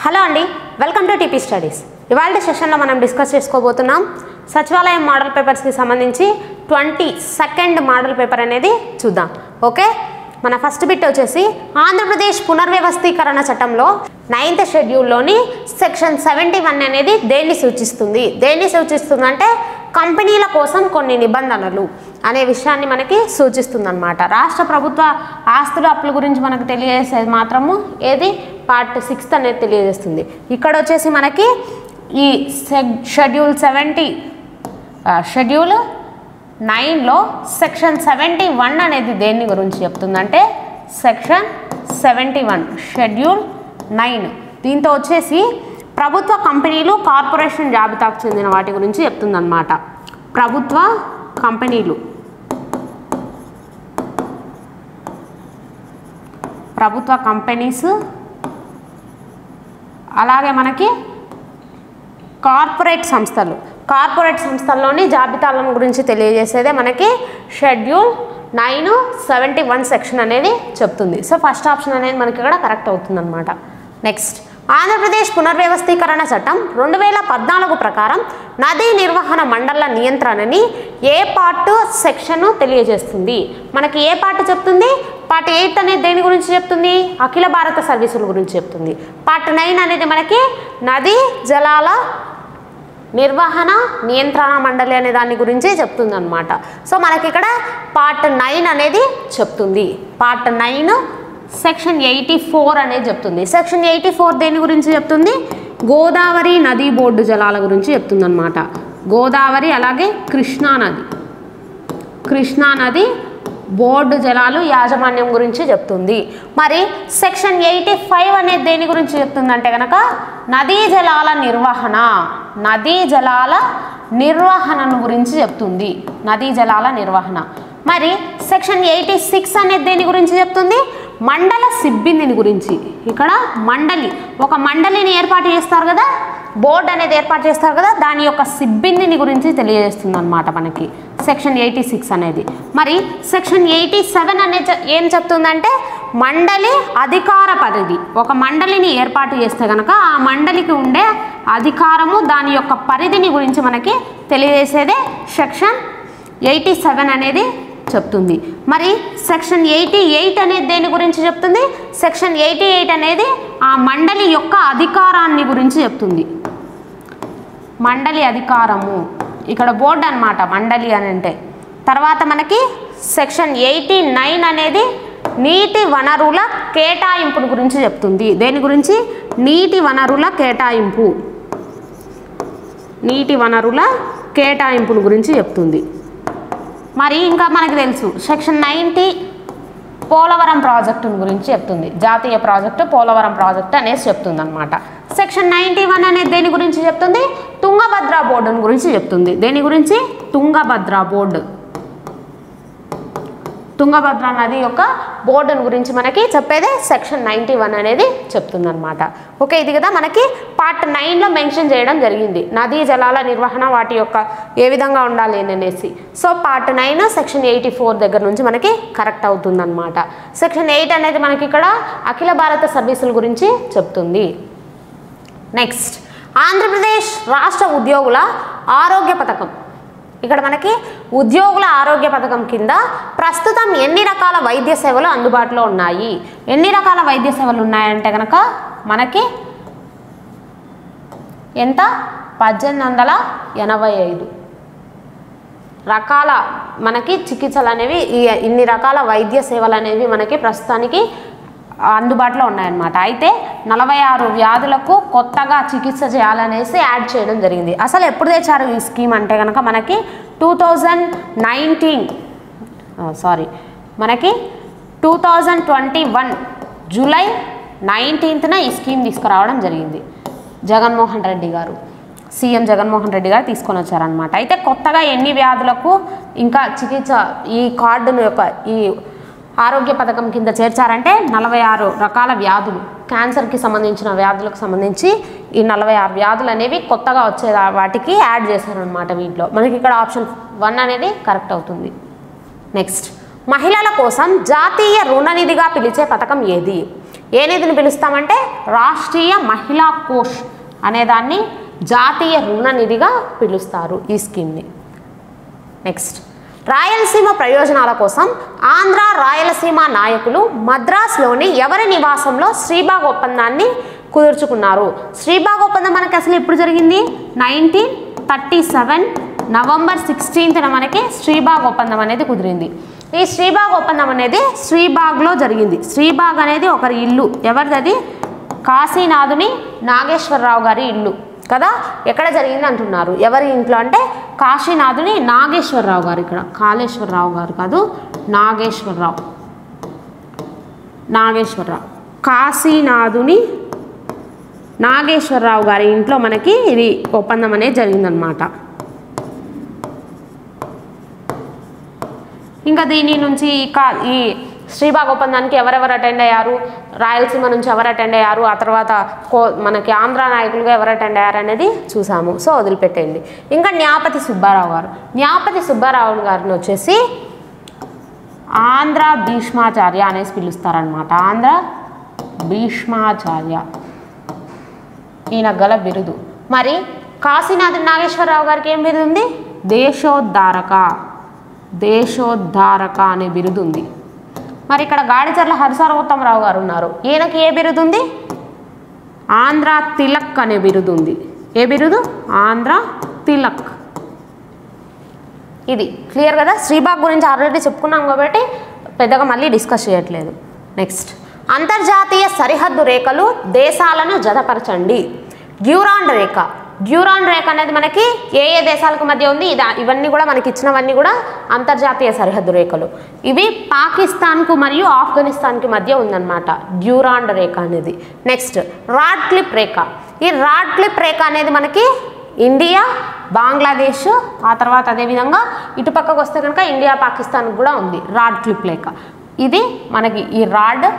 hello అండి welcome to TP studies ఇవాళ సెషన్లో మనం డిస్కస్ చేసుకోబోతున్నాం సచివాలయం మోడల్ పేపర్స్కి సంబంధించి ట్వంటీ సెకండ్ మోడల్ పేపర్ అనేది చూద్దాం ఓకే మన ఫస్ట్ బిట్ వచ్చేసి ఆంధ్రప్రదేశ్ పునర్వ్యవస్థీకరణ చట్టంలో నైన్త్ షెడ్యూల్లోని సెక్షన్ సెవెంటీ వన్ అనేది దేన్ని సూచిస్తుంది దేన్ని సూచిస్తుందంటే కంపెనీల కోసం కొన్ని నిబంధనలు అనే విషయాన్ని మనకి సూచిస్తుందన్నమాట రాష్ట్ర ప్రభుత్వ ఆస్తుల అప్పుల గురించి మనకు తెలియజేసేది మాత్రము ఏది పార్ట్ సిక్స్త్ అనేది తెలియజేస్తుంది ఇక్కడ వచ్చేసి మనకి ఈ షెడ్యూల్ సెవెంటీ షెడ్యూల్ నైన్లో సెక్షన్ సెవెంటీ వన్ అనేది దేని గురించి చెప్తుందంటే section seventy one schedule nine దీంతో వచ్చేసి ప్రభుత్వ కంపెనీలు కార్పొరేషన్ జాబితాకు చెందిన వాటి గురించి చెప్తుందన్నమాట ప్రభుత్వ కంపెనీలు ప్రభుత్వ కంపెనీస్ అలాగే మనకి కార్పొరేట్ సంస్థలు కార్పొరేట్ సంస్థల్లోని జాబితాలను గురించి తెలియజేసేదే మనకి schedule nine seventy one section అనేది చెప్తుంది సో ఫస్ట్ ఆప్షన్ అనేది మనకి ఇక్కడ కరెక్ట్ అవుతుంది అనమాట నెక్స్ట్ ఆంధ్రప్రదేశ్ పునర్వ్యవస్థీకరణ చట్టం రెండు వేల పద్నాలుగు ప్రకారం నదీ నిర్వహణ మండళ్ల నియంత్రణని ఏ పార్ట్ సెక్షన్ తెలియజేస్తుంది మనకి ఏ పార్ట్ చెప్తుంది పార్ట్ ఎయిట్ అనేది దేని గురించి చెప్తుంది అఖిల భారత సర్వీసుల గురించి చెప్తుంది పార్ట్ నైన్ అనేది మనకి నదీ జలాల నిర్వహణ నియంత్రణ మండలి అనే దాని గురించి చెప్తుంది అనమాట సో మనకి ఇక్కడ పార్ట్ నైన్ అనేది చెప్తుంది part nine section eighty four అనేది చెప్తుంది సెక్షన్ ఎయిటీ ఫోర్ దేని గురించి చెప్తుంది గోదావరి నదీ బోర్డు జలాల గురించి చెప్తుంది అనమాట గోదావరి అలాగే కృష్ణా నది కృష్ణా నది బోర్డు జలాలు యాజమాన్యం గురించి చెప్తుంది మరి సెక్షన్ ఎయిటీ ఫైవ్ అనేది దేని గురించి చెప్తుందంటే కనుక నదీ జలాల నిర్వహణ నదీ జలాల నిర్వహణను గురించి చెప్తుంది నదీ జలాల నిర్వహణ మరి సెక్షన్ ఎయిటీ సిక్స్ అనేది దేని గురించి చెప్తుంది మండల సిబ్బందిని గురించి ఇక్కడ మండలి ఒక మండలిని ఏర్పాటు చేస్తారు కదా బోర్డు అనేది ఏర్పాటు చేస్తారు కదా దాని యొక్క సిబ్బందిని గురించి తెలియజేస్తుంది అనమాట మనకి సెక్షన్ ఎయిటీ సిక్స్ అనేది మరి సెక్షన్ ఎయిటీ సెవెన్ అనే చె- ఏం చెప్తుందంటే మండలి అధికార పరిధి ఒక మండలిని ఏర్పాటు చేస్తే కనుక ఆ మండలికి ఉండే అధికారము దాని యొక్క పరిధిని గురించి మనకి తెలియజేసేదే సెక్షన్ ఎయిటీ సెవెన్ అనేది చెప్తుంది మరి సెక్షన్ ఎయిటీ ఎయిట్ అనేది దేని గురించి చెప్తుంది సెక్షన్ ఎయిటీ ఎయిట్ అనేది ఆ మండలి యొక్క అధికారాన్ని గురించి చెప్తుంది మండలి అధికారము ఇక్కడ బోర్డు అన్నమాట మండలి అని అంటే తర్వాత మనకి సెక్షన్ ఎయిటీ నైన్ అనేది నీటి వనరుల కేటాయింపును గురించి చెప్తుంది దేని గురించి నీటి వనరుల కేటాయింపు నీటి వనరుల కేటాయింపును గురించి చెప్తుంది మరి ఇంకా మనకు తెలుసు సెక్షన్ నైంటీ పోలవరం ప్రాజెక్టు గురించి చెప్తుంది జాతీయ ప్రాజెక్టు పోలవరం ప్రాజెక్టు అనేసి చెప్తుంది అనమాట సెక్షన్ నైంటీ వన్ అనేది దేని గురించి చెప్తుంది తుంగభద్ర బోర్డుని గురించి చెప్తుంది దేని గురించి తుంగభద్ర బోర్డు తుంగభద్ర నది యొక్క బోర్డును గురించి మనకి చెప్పేదే సెక్షన్ నైంటీ వన్ అనేది చెప్తుంది అనమాట ఓకే ఇది కదా మనకి పార్ట్ నైన్లో మెన్షన్ చేయడం జరిగింది నదీ జలాల నిర్వహణ వాటి యొక్క ఏ విధంగా ఉండాలి అని అనేసి so part nine section eighty four దగ్గర నుంచి మనకి కరెక్ట్ అవుతుంది అనమాట సెక్షన్ ఎయిట్ అనేది మనకి ఇక్కడ అఖిల భారత సర్వీసుల గురించి చెప్తుంది నెక్స్ట్ ఆంధ్రప్రదేశ్ రాష్ట్ర ఉద్యోగుల ఆరోగ్య పథకం ఇక్కడ మనకి ఉద్యోగుల ఆరోగ్య పథకం కింద ప్రస్తుతం ఎన్ని రకాల వైద్య సేవలు అందుబాటులో ఉన్నాయి ఎన్ని రకాల వైద్య సేవలు ఉన్నాయంటే కనుక మనకి ఎంత పద్దెనిమిది వందల ఎనభై ఐదు రకాల మనకి చికిత్సలు అనేవి ఈ ఇన్ని రకాల వైద్య సేవలు అనేవి మనకి ప్రస్తుతానికి అందుబాటులో ఉన్నాయన్నమాట అయితే నలభై ఆరు వ్యాధులకు కొత్తగా చికిత్స చేయాలనేసి యాడ్ చేయడం జరిగింది అసలు ఎప్పుడు తెచ్చారు ఈ స్కీమ్ అంటే కనుక మనకి టూ థౌజండ్ నైన్టీన్ సారీ మనకి two thousand twenty one July నైన్టీన్త్న ఈ స్కీమ్ తీసుకురావడం జరిగింది జగన్మోహన్ రెడ్డి గారు సీఎం జగన్మోహన్ రెడ్డి గారు తీసుకొని వచ్చారనమాట అయితే కొత్తగా ఎన్ని వ్యాధులకు ఇంకా చికిత్స ఈ కార్డును యొక్క ఈ ఆరోగ్య పథకం కింద చేర్చారంటే నలభై ఆరు రకాల వ్యాధులు క్యాన్సర్కి సంబంధించిన వ్యాధులకు సంబంధించి ఈ నలభై ఆరు వ్యాధులు అనేవి కొత్తగా వచ్చే వాటికి యాడ్ చేశారనమాట వీటిలో మనకి ఇక్కడ ఆప్షన్ వన్ అనేది కరెక్ట్ అవుతుంది నెక్స్ట్ మహిళల కోసం జాతీయ రుణనిధిగా పిలిచే పథకం ఏది ఏ నిధిని పిలుస్తామంటే రాష్ట్రీయ మహిళా కోష్ అనేదాన్ని జాతీయ రుణ నిధిగా పిలుస్తారు ఈ స్కీమ్ని నెక్స్ట్ రాయలసీమ ప్రయోజనాల కోసం ఆంధ్ర రాయలసీమ నాయకులు మద్రాసులోని ఎవరి నివాసంలో శ్రీబాగ్ ఒప్పందాన్ని కుదుర్చుకున్నారు శ్రీబాగ్ ఒప్పందం మనకి అసలు ఎప్పుడు జరిగింది నైన్టీన్ థర్టీ సెవెన్ నవంబర్ సిక్స్టీన్త్న మనకి శ్రీబాగ్ ఒప్పందం అనేది కుదిరింది ఈ శ్రీబాగ్ ఒప్పందం అనేది శ్రీబాగ్లో జరిగింది శ్రీబాగ్ అనేది ఒకరి ఇల్లు ఎవరిది అది కాశీనాథుని నాగేశ్వరరావు గారి ఇల్లు కదా ఎక్కడ జరిగింది అంటున్నారు ఎవరి ఇంట్లో అంటే కాశీనాథుని నాగేశ్వరరావు గారు ఇక్కడ కాళేశ్వరరావు గారు కాదు నాగేశ్వరరావు నాగేశ్వరరావు కాశీనాథుని నాగేశ్వరరావు గారి ఇంట్లో మనకి ఇది ఒప్పందం అనేది జరిగిందనమాట ఇంకా దీని నుంచి కా ఈ శ్రీబాగ్ ఒప్పందానికి ఎవరెవరు అటెండ్ అయ్యారు రాయలసీమ నుంచి ఎవరు అటెండ్ అయ్యారు ఆ తర్వాత కో మనకి ఆంధ్ర నాయకులుగా ఎవరు అటెండ్ అయ్యారు అనేది చూసాము సో వదిలిపెట్టేయండి ఇంకా న్యాపతి సుబ్బారావు గారు న్యాపతి సుబ్బారావు గారిని వచ్చేసి ఆంధ్ర భీష్మాచార్య అనేసి పిలుస్తారనమాట ఆంధ్ర భీష్మాచార్య ఈయన గల బిరుదు మరి కాశీనాథ్ నాగేశ్వరరావు గారికి ఏం బిరుదు ఉంది దేశోద్ధారక దేశోద్ధారక అనే బిరుదు ఉంది మరి ఇక్కడ గాడిచర్ల హరిసర్వోత్తమరావు గారు ఉన్నారు ఈయనకి ఏ బిరుదు ఉంది ఆంధ్ర తిలక్ అనే బిరుదు ఉంది ఏ బిరుదు ఆంధ్ర తిలక్ ఇది క్లియర్ కదా శ్రీబాగ్ గురించి ఆల్రెడీ చెప్పుకున్నాం కాబట్టి పెద్దగా మళ్ళీ డిస్కస్ చేయట్లేదు నెక్స్ట్ అంతర్జాతీయ సరిహద్దు రేఖలు దేశాలను జతపరచండి డ్యూరాండ్ రేఖ డ్యూరాండ్ రేఖ అనేది మనకి ఏ ఏ దేశాలకు మధ్య ఉంది ఇది ఇవన్నీ కూడా మనకి ఇచ్చినవన్నీ కూడా అంతర్జాతీయ సరిహద్దు రేఖలు ఇవి పాకిస్తాన్కు మరియు ఆఫ్ఘనిస్తాన్కి మధ్య ఉందన్నమాట డ్యూరాండ్ రేఖ అనేది నెక్స్ట్ రాడ్ క్లిప్ రేఖ ఈ రాడ్ క్లిప్ రేఖ అనేది మనకి ఇండియా బంగ్లాదేశ్ ఆ తర్వాత అదేవిధంగా ఇటు పక్కకు వస్తే కనుక ఇండియా పాకిస్తాన్ కూడా ఉంది రాడ్ క్లిప్ రేఖ ఇది మనకి ఈ రాడ్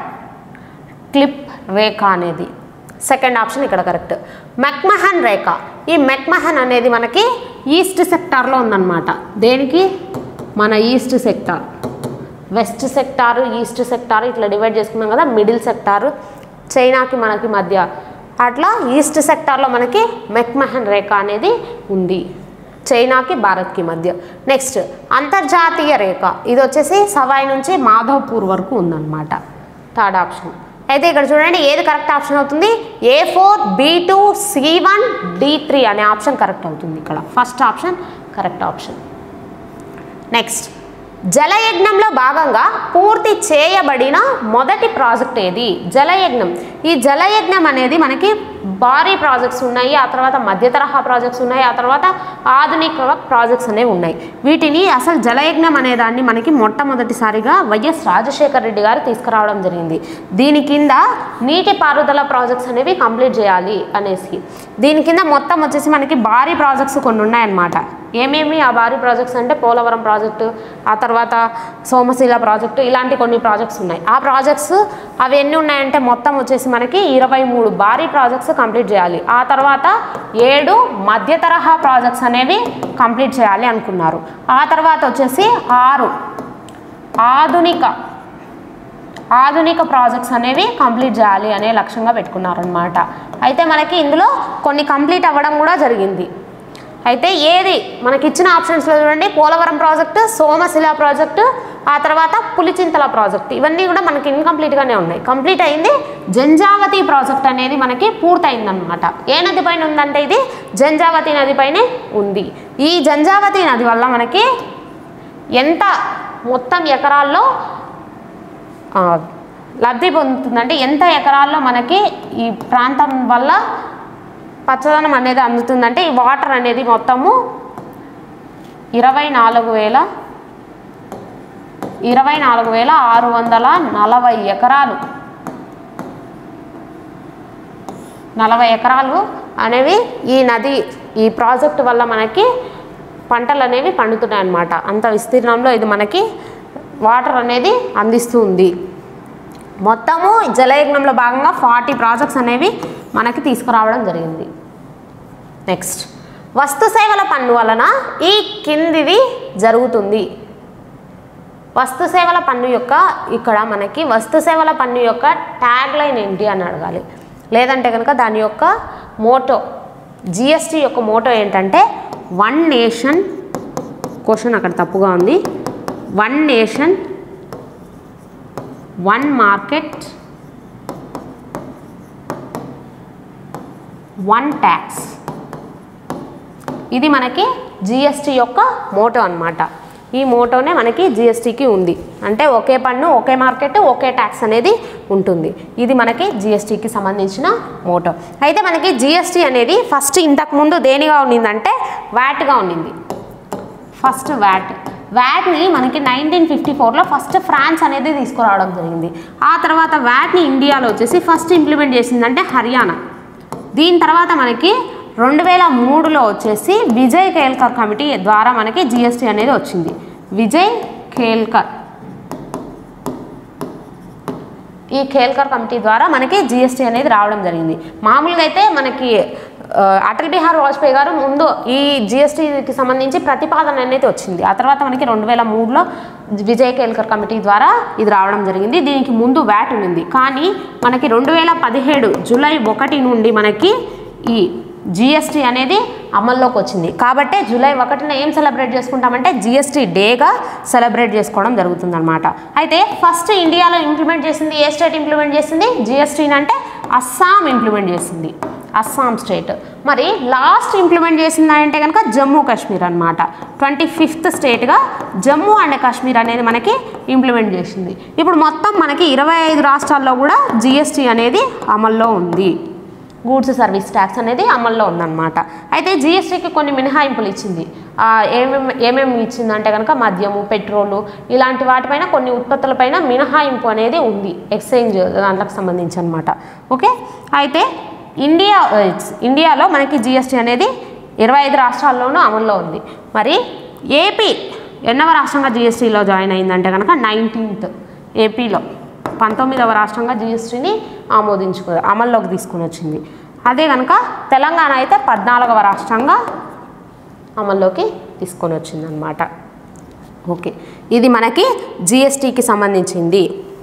క్లిప్ రేఖ అనేది సెకండ్ ఆప్షన్ ఇక్కడ కరెక్ట్ మెక్మహన్ రేఖ ఈ మెక్మహన్ అనేది మనకి ఈస్ట్ సెక్టార్లో ఉందన్నమాట దేనికి మన east sector west sector east sector ఇట్లా డివైడ్ చేసుకున్నాం కదా మిడిల్ సెక్టారు చైనాకి మనకి మధ్య అట్లా ఈస్ట్ సెక్టార్లో మనకి మెక్మహన్ రేఖ అనేది ఉంది చైనాకి భారత్కి మధ్య నెక్స్ట్ అంతర్జాతీయ రేఖ ఇది వచ్చేసి సవాయి నుంచి మాధవ్పూర్ వరకు ఉందన్నమాట థర్డ్ ఆప్షన్ అయితే ఇక్కడ చూడండి ఏది కరెక్ట్ ఆప్షన్ అవుతుంది A four B two C one D three అనే ఆప్షన్ కరెక్ట్ అవుతుంది ఇక్కడ first option correct option next జలయజ్ఞంలో భాగంగా పూర్తి చేయబడిన మొదటి ప్రాజెక్ట్ ఏది జలయజ్ఞం ఈ జలయజ్ఞం అనేది మనకి భారీ ప్రాజెక్ట్స్ ఉన్నాయి ఆ తర్వాత మధ్య తరహా ప్రాజెక్ట్స్ ఉన్నాయి ఆ తర్వాత ఆధునిక ప్రాజెక్ట్స్ అనేవి ఉన్నాయి వీటిని అసలు జలయజ్ఞం అనే దాన్ని మనకి మొట్టమొదటిసారిగా వైఎస్ రాజశేఖర రెడ్డి గారు తీసుకురావడం జరిగింది దీని కింద నీటిపారుదల ప్రాజెక్ట్స్ అనేవి కంప్లీట్ చేయాలి అనేసి దీని కింద మొత్తం వచ్చేసి మనకి భారీ ప్రాజెక్ట్స్ కొన్ని ఉన్నాయన్నమాట ఏమేమి ఆ భారీ ప్రాజెక్ట్స్ అంటే పోలవరం ప్రాజెక్టు ఆ తర్వాత సోమశీల ప్రాజెక్టు ఇలాంటి కొన్ని ప్రాజెక్ట్స్ ఉన్నాయి ఆ ప్రాజెక్ట్స్ అవి ఎన్ని ఉన్నాయంటే మొత్తం వచ్చేసి మనకి ఇరవై మూడు భారీ ప్రాజెక్ట్స్ కంప్లీట్ చేయాలి ఆ తర్వాత ఏడు మధ్య తరహా ప్రాజెక్ట్స్ అనేవి కంప్లీట్ చేయాలి అనుకున్నారు ఆ తర్వాత వచ్చేసి ఆరు ఆధునిక ఆధునిక ప్రాజెక్ట్స్ అనేవి కంప్లీట్ చేయాలి అనే లక్ష్యంగా పెట్టుకున్నారనమాట అయితే మనకి ఇందులో కొన్ని కంప్లీట్ అవ్వడం కూడా జరిగింది అయితే ఏది మనకి ఇచ్చిన ఆప్షన్స్లో చూడండి పోలవరం ప్రాజెక్టు సోమశిల ప్రాజెక్టు ఆ తర్వాత పులిచింతల ప్రాజెక్ట్ ఇవన్నీ కూడా మనకి ఇన్కంప్లీట్గానే ఉన్నాయి కంప్లీట్ అయింది జంజావతి ప్రాజెక్ట్ అనేది మనకి పూర్తయిందనమాట ఏ నది పైన ఉందంటే ఇది జంజావతి నది పైనే ఉంది ఈ జంజావతి నది వల్ల మనకి ఎంత మొత్తం ఎకరాల్లో ఆ, లబ్ధి పొందుతుందంటే ఎంత ఎకరాల్లో మనకి ఈ ప్రాంతం వల్ల పచ్చదనం అనేది అందుతుందంటే ఈ వాటర్ అనేది మొత్తము ఇరవై నాలుగు వేల ఇరవై నాలుగు వేల ఆరు వందల నలభై ఎకరాలు నలభై ఎకరాలు అనేవి ఈ నది ఈ ప్రాజెక్టు వల్ల మనకి పంటలు అనేవి పండుతున్నాయి అన్నమాట అంత విస్తీర్ణంలో ఇది మనకి వాటర్ అనేది అందిస్తూ ఉంది మొత్తము జలయజ్ఞంలో భాగంగా ఫార్టీ ప్రాజెక్ట్స్ అనేవి మనకి తీసుకురావడం జరిగింది నెక్స్ట్ వస్తు సేవల పన్ను వలన ఈ కిందిది జరుగుతుంది వస్తు సేవల పన్ను యొక్క ఇక్కడ మనకి వస్తు సేవల పన్ను యొక్క ట్యాగ్ లైన్ ఏంటి అని అడగాలి లేదంటే కనుక దాని యొక్క మోటో జిఎస్టీ యొక్క మోటో ఏంటంటే వన్ నేషన్ క్వశ్చన్ అక్కడ తప్పుగా ఉంది one nation one market one tax ఇది మనకి జిఎస్టీ యొక్క మోటో అన్నమాట ఈ మోటోనే మనకి జిఎస్టీకి ఉంది అంటే ఒకే పన్ను ఒకే మార్కెట్ ఒకే ట్యాక్స్ అనేది ఉంటుంది ఇది మనకి జిఎస్టీకి సంబంధించిన మోటో అయితే మనకి జిఎస్టీ అనేది ఫస్ట్ ఇంతకుముందు దేనిగా ఉండిందంటే వ్యాట్గా ఉండింది ఫస్ట్ వ్యాట్ వ్యాట్ని మనకి నైన్టీన్ ఫిఫ్టీ ఫోర్లో ఫస్ట్ ఫ్రాన్స్ అనేది తీసుకురావడం జరిగింది ఆ తర్వాత వ్యాట్ని ఇండియాలో వచ్చేసి ఫస్ట్ ఇంప్లిమెంట్ చేసిందంటే హర్యానా దీని తర్వాత మనకి రెండు వేల మూడులో వచ్చేసి విజయ్ కేల్కర్ కమిటీ ద్వారా మనకి జిఎస్టీ అనేది వచ్చింది విజయ్ కేల్కర్ ఈ కేల్కర్ కమిటీ ద్వారా మనకి జిఎస్టీ అనేది రావడం జరిగింది మామూలుగా అయితే మనకి ఆ, అటల్ బిహారీ వాజ్పేయి గారు ముందు ఈ జిఎస్టీకి సంబంధించి ప్రతిపాదన అనేది వచ్చింది ఆ తర్వాత మనకి రెండు వేల మూడులో విజయ్ కేల్కర్ కమిటీ ద్వారా ఇది రావడం జరిగింది దీనికి ముందు వ్యాట్ ఉంది కానీ మనకి రెండు వేల పదిహేడు జూలై ఒకటి నుండి మనకి ఈ జిఎస్టీ అనేది అమల్లోకి వచ్చింది కాబట్టే జూలై ఒకటిన ఏం సెలబ్రేట్ చేసుకుంటామంటే జిఎస్టీ డేగా సెలబ్రేట్ చేసుకోవడం జరుగుతుందన్నమాట అయితే ఫస్ట్ ఇండియాలో ఇంప్లిమెంట్ చేసింది ఏ స్టేట్ ఇంప్లిమెంట్ చేసింది జిఎస్టీని అంటే అస్సాం ఇంప్లిమెంట్ చేసింది అస్సాం స్టేట్ మరి లాస్ట్ ఇంప్లిమెంట్ చేసింది అంటే కనుక జమ్మూ కాశ్మీర్ అనమాట ట్వంటీ ఫిఫ్త్ స్టేట్గా జమ్మూ అండ్ కాశ్మీర్ అనేది మనకి ఇంప్లిమెంట్ చేసింది ఇప్పుడు మొత్తం మనకి ఇరవై ఐదు రాష్ట్రాల్లో కూడా జిఎస్టీ అనేది అమల్లో ఉంది గూడ్స్ సర్వీస్ ట్యాక్స్ అనేది అమల్లో ఉందన్నమాట అయితే జిఎస్టీకి కొన్ని మినహాయింపులు ఇచ్చింది ఆ, ఏమేమి ఏమేమి ఇచ్చింది అంటే కనుక మద్యము పెట్రోలు ఇలాంటి వాటిపైన కొన్ని ఉత్పత్తులపైన మినహాయింపు అనేది ఉంది ఎక్స్చేంజ్ దాంట్లకు సంబంధించి అనమాట ఓకే అయితే ఇండియా ఆ, ఇండియాలో మనకి జిఎస్టీ అనేది ఇరవై ఐదు రాష్ట్రాల్లోనూ అమల్లో ఉంది మరి ఏపీ ఎన్నవ రాష్ట్రంగా జిఎస్టీలో జాయిన్ అయిందంటే కనుక నైన్టీన్త్ ఏపీలో పంతొమ్మిదవ రాష్ట్రంగా జిఎస్టీని ఆమోదించుకు అమల్లోకి తీసుకుని వచ్చింది అదే కనుక తెలంగాణ అయితే పద్నాలుగవ రాష్ట్రంగా అమల్లోకి తీసుకొని వచ్చిందనమాట ఓకే ఇది మనకి జిఎస్టీకి సంబంధించింది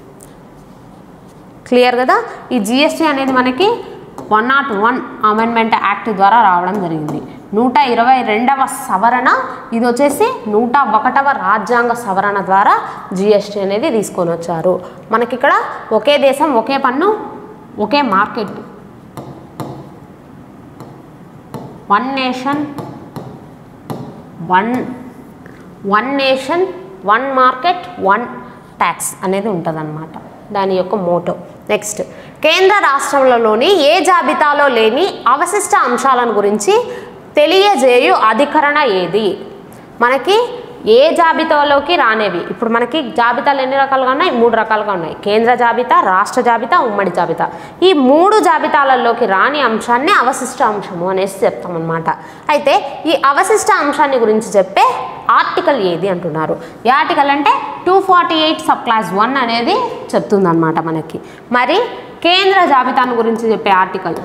క్లియర్ కదా ఈ జిఎస్టీ అనేది మనకి one not one amendment act ద్వారా రావడం జరిగింది నూట ఇరవై రెండవ సవరణ ఇది వచ్చేసి నూట ఒకటవ రాజ్యాంగ సవరణ ద్వారా జిఎస్టీ అనేది తీసుకొని వచ్చారు మనకి ఇక్కడ ఒకే దేశం ఒకే పన్ను ఒకే market one nation one one nation one market one tax అనేది ఉంటుందన్నమాట దాని యొక్క మోటో నెక్స్ట్ కేంద్ర రాష్ట్రాలలోని ఏ జాబితాలో లేని అవశిష్ట అంశాలను గురించి తెలియజేయు అధికరణ ఏది మనకి ఏ జాబితాలోకి రానేవి ఇప్పుడు మనకి జాబితాలు ఎన్ని రకాలుగా ఉన్నాయి మూడు రకాలుగా ఉన్నాయి కేంద్ర జాబితా రాష్ట్ర జాబితా ఉమ్మడి జాబితా ఈ మూడు జాబితాలలోకి రాని అంశాన్ని అవశిష్ట అంశము అనేసి చెప్తామన్నమాట అయితే ఈ అవశిష్ట అంశాన్ని గురించి చెప్పే ఆర్టికల్ ఏది అంటున్నారు ఈ ఆర్టికల్ అంటే two forty eight sub clause one అనేది చెప్తుందన్నమాట మనకి మరి కేంద్ర జాబితాను గురించి చెప్పే ఆర్టికల్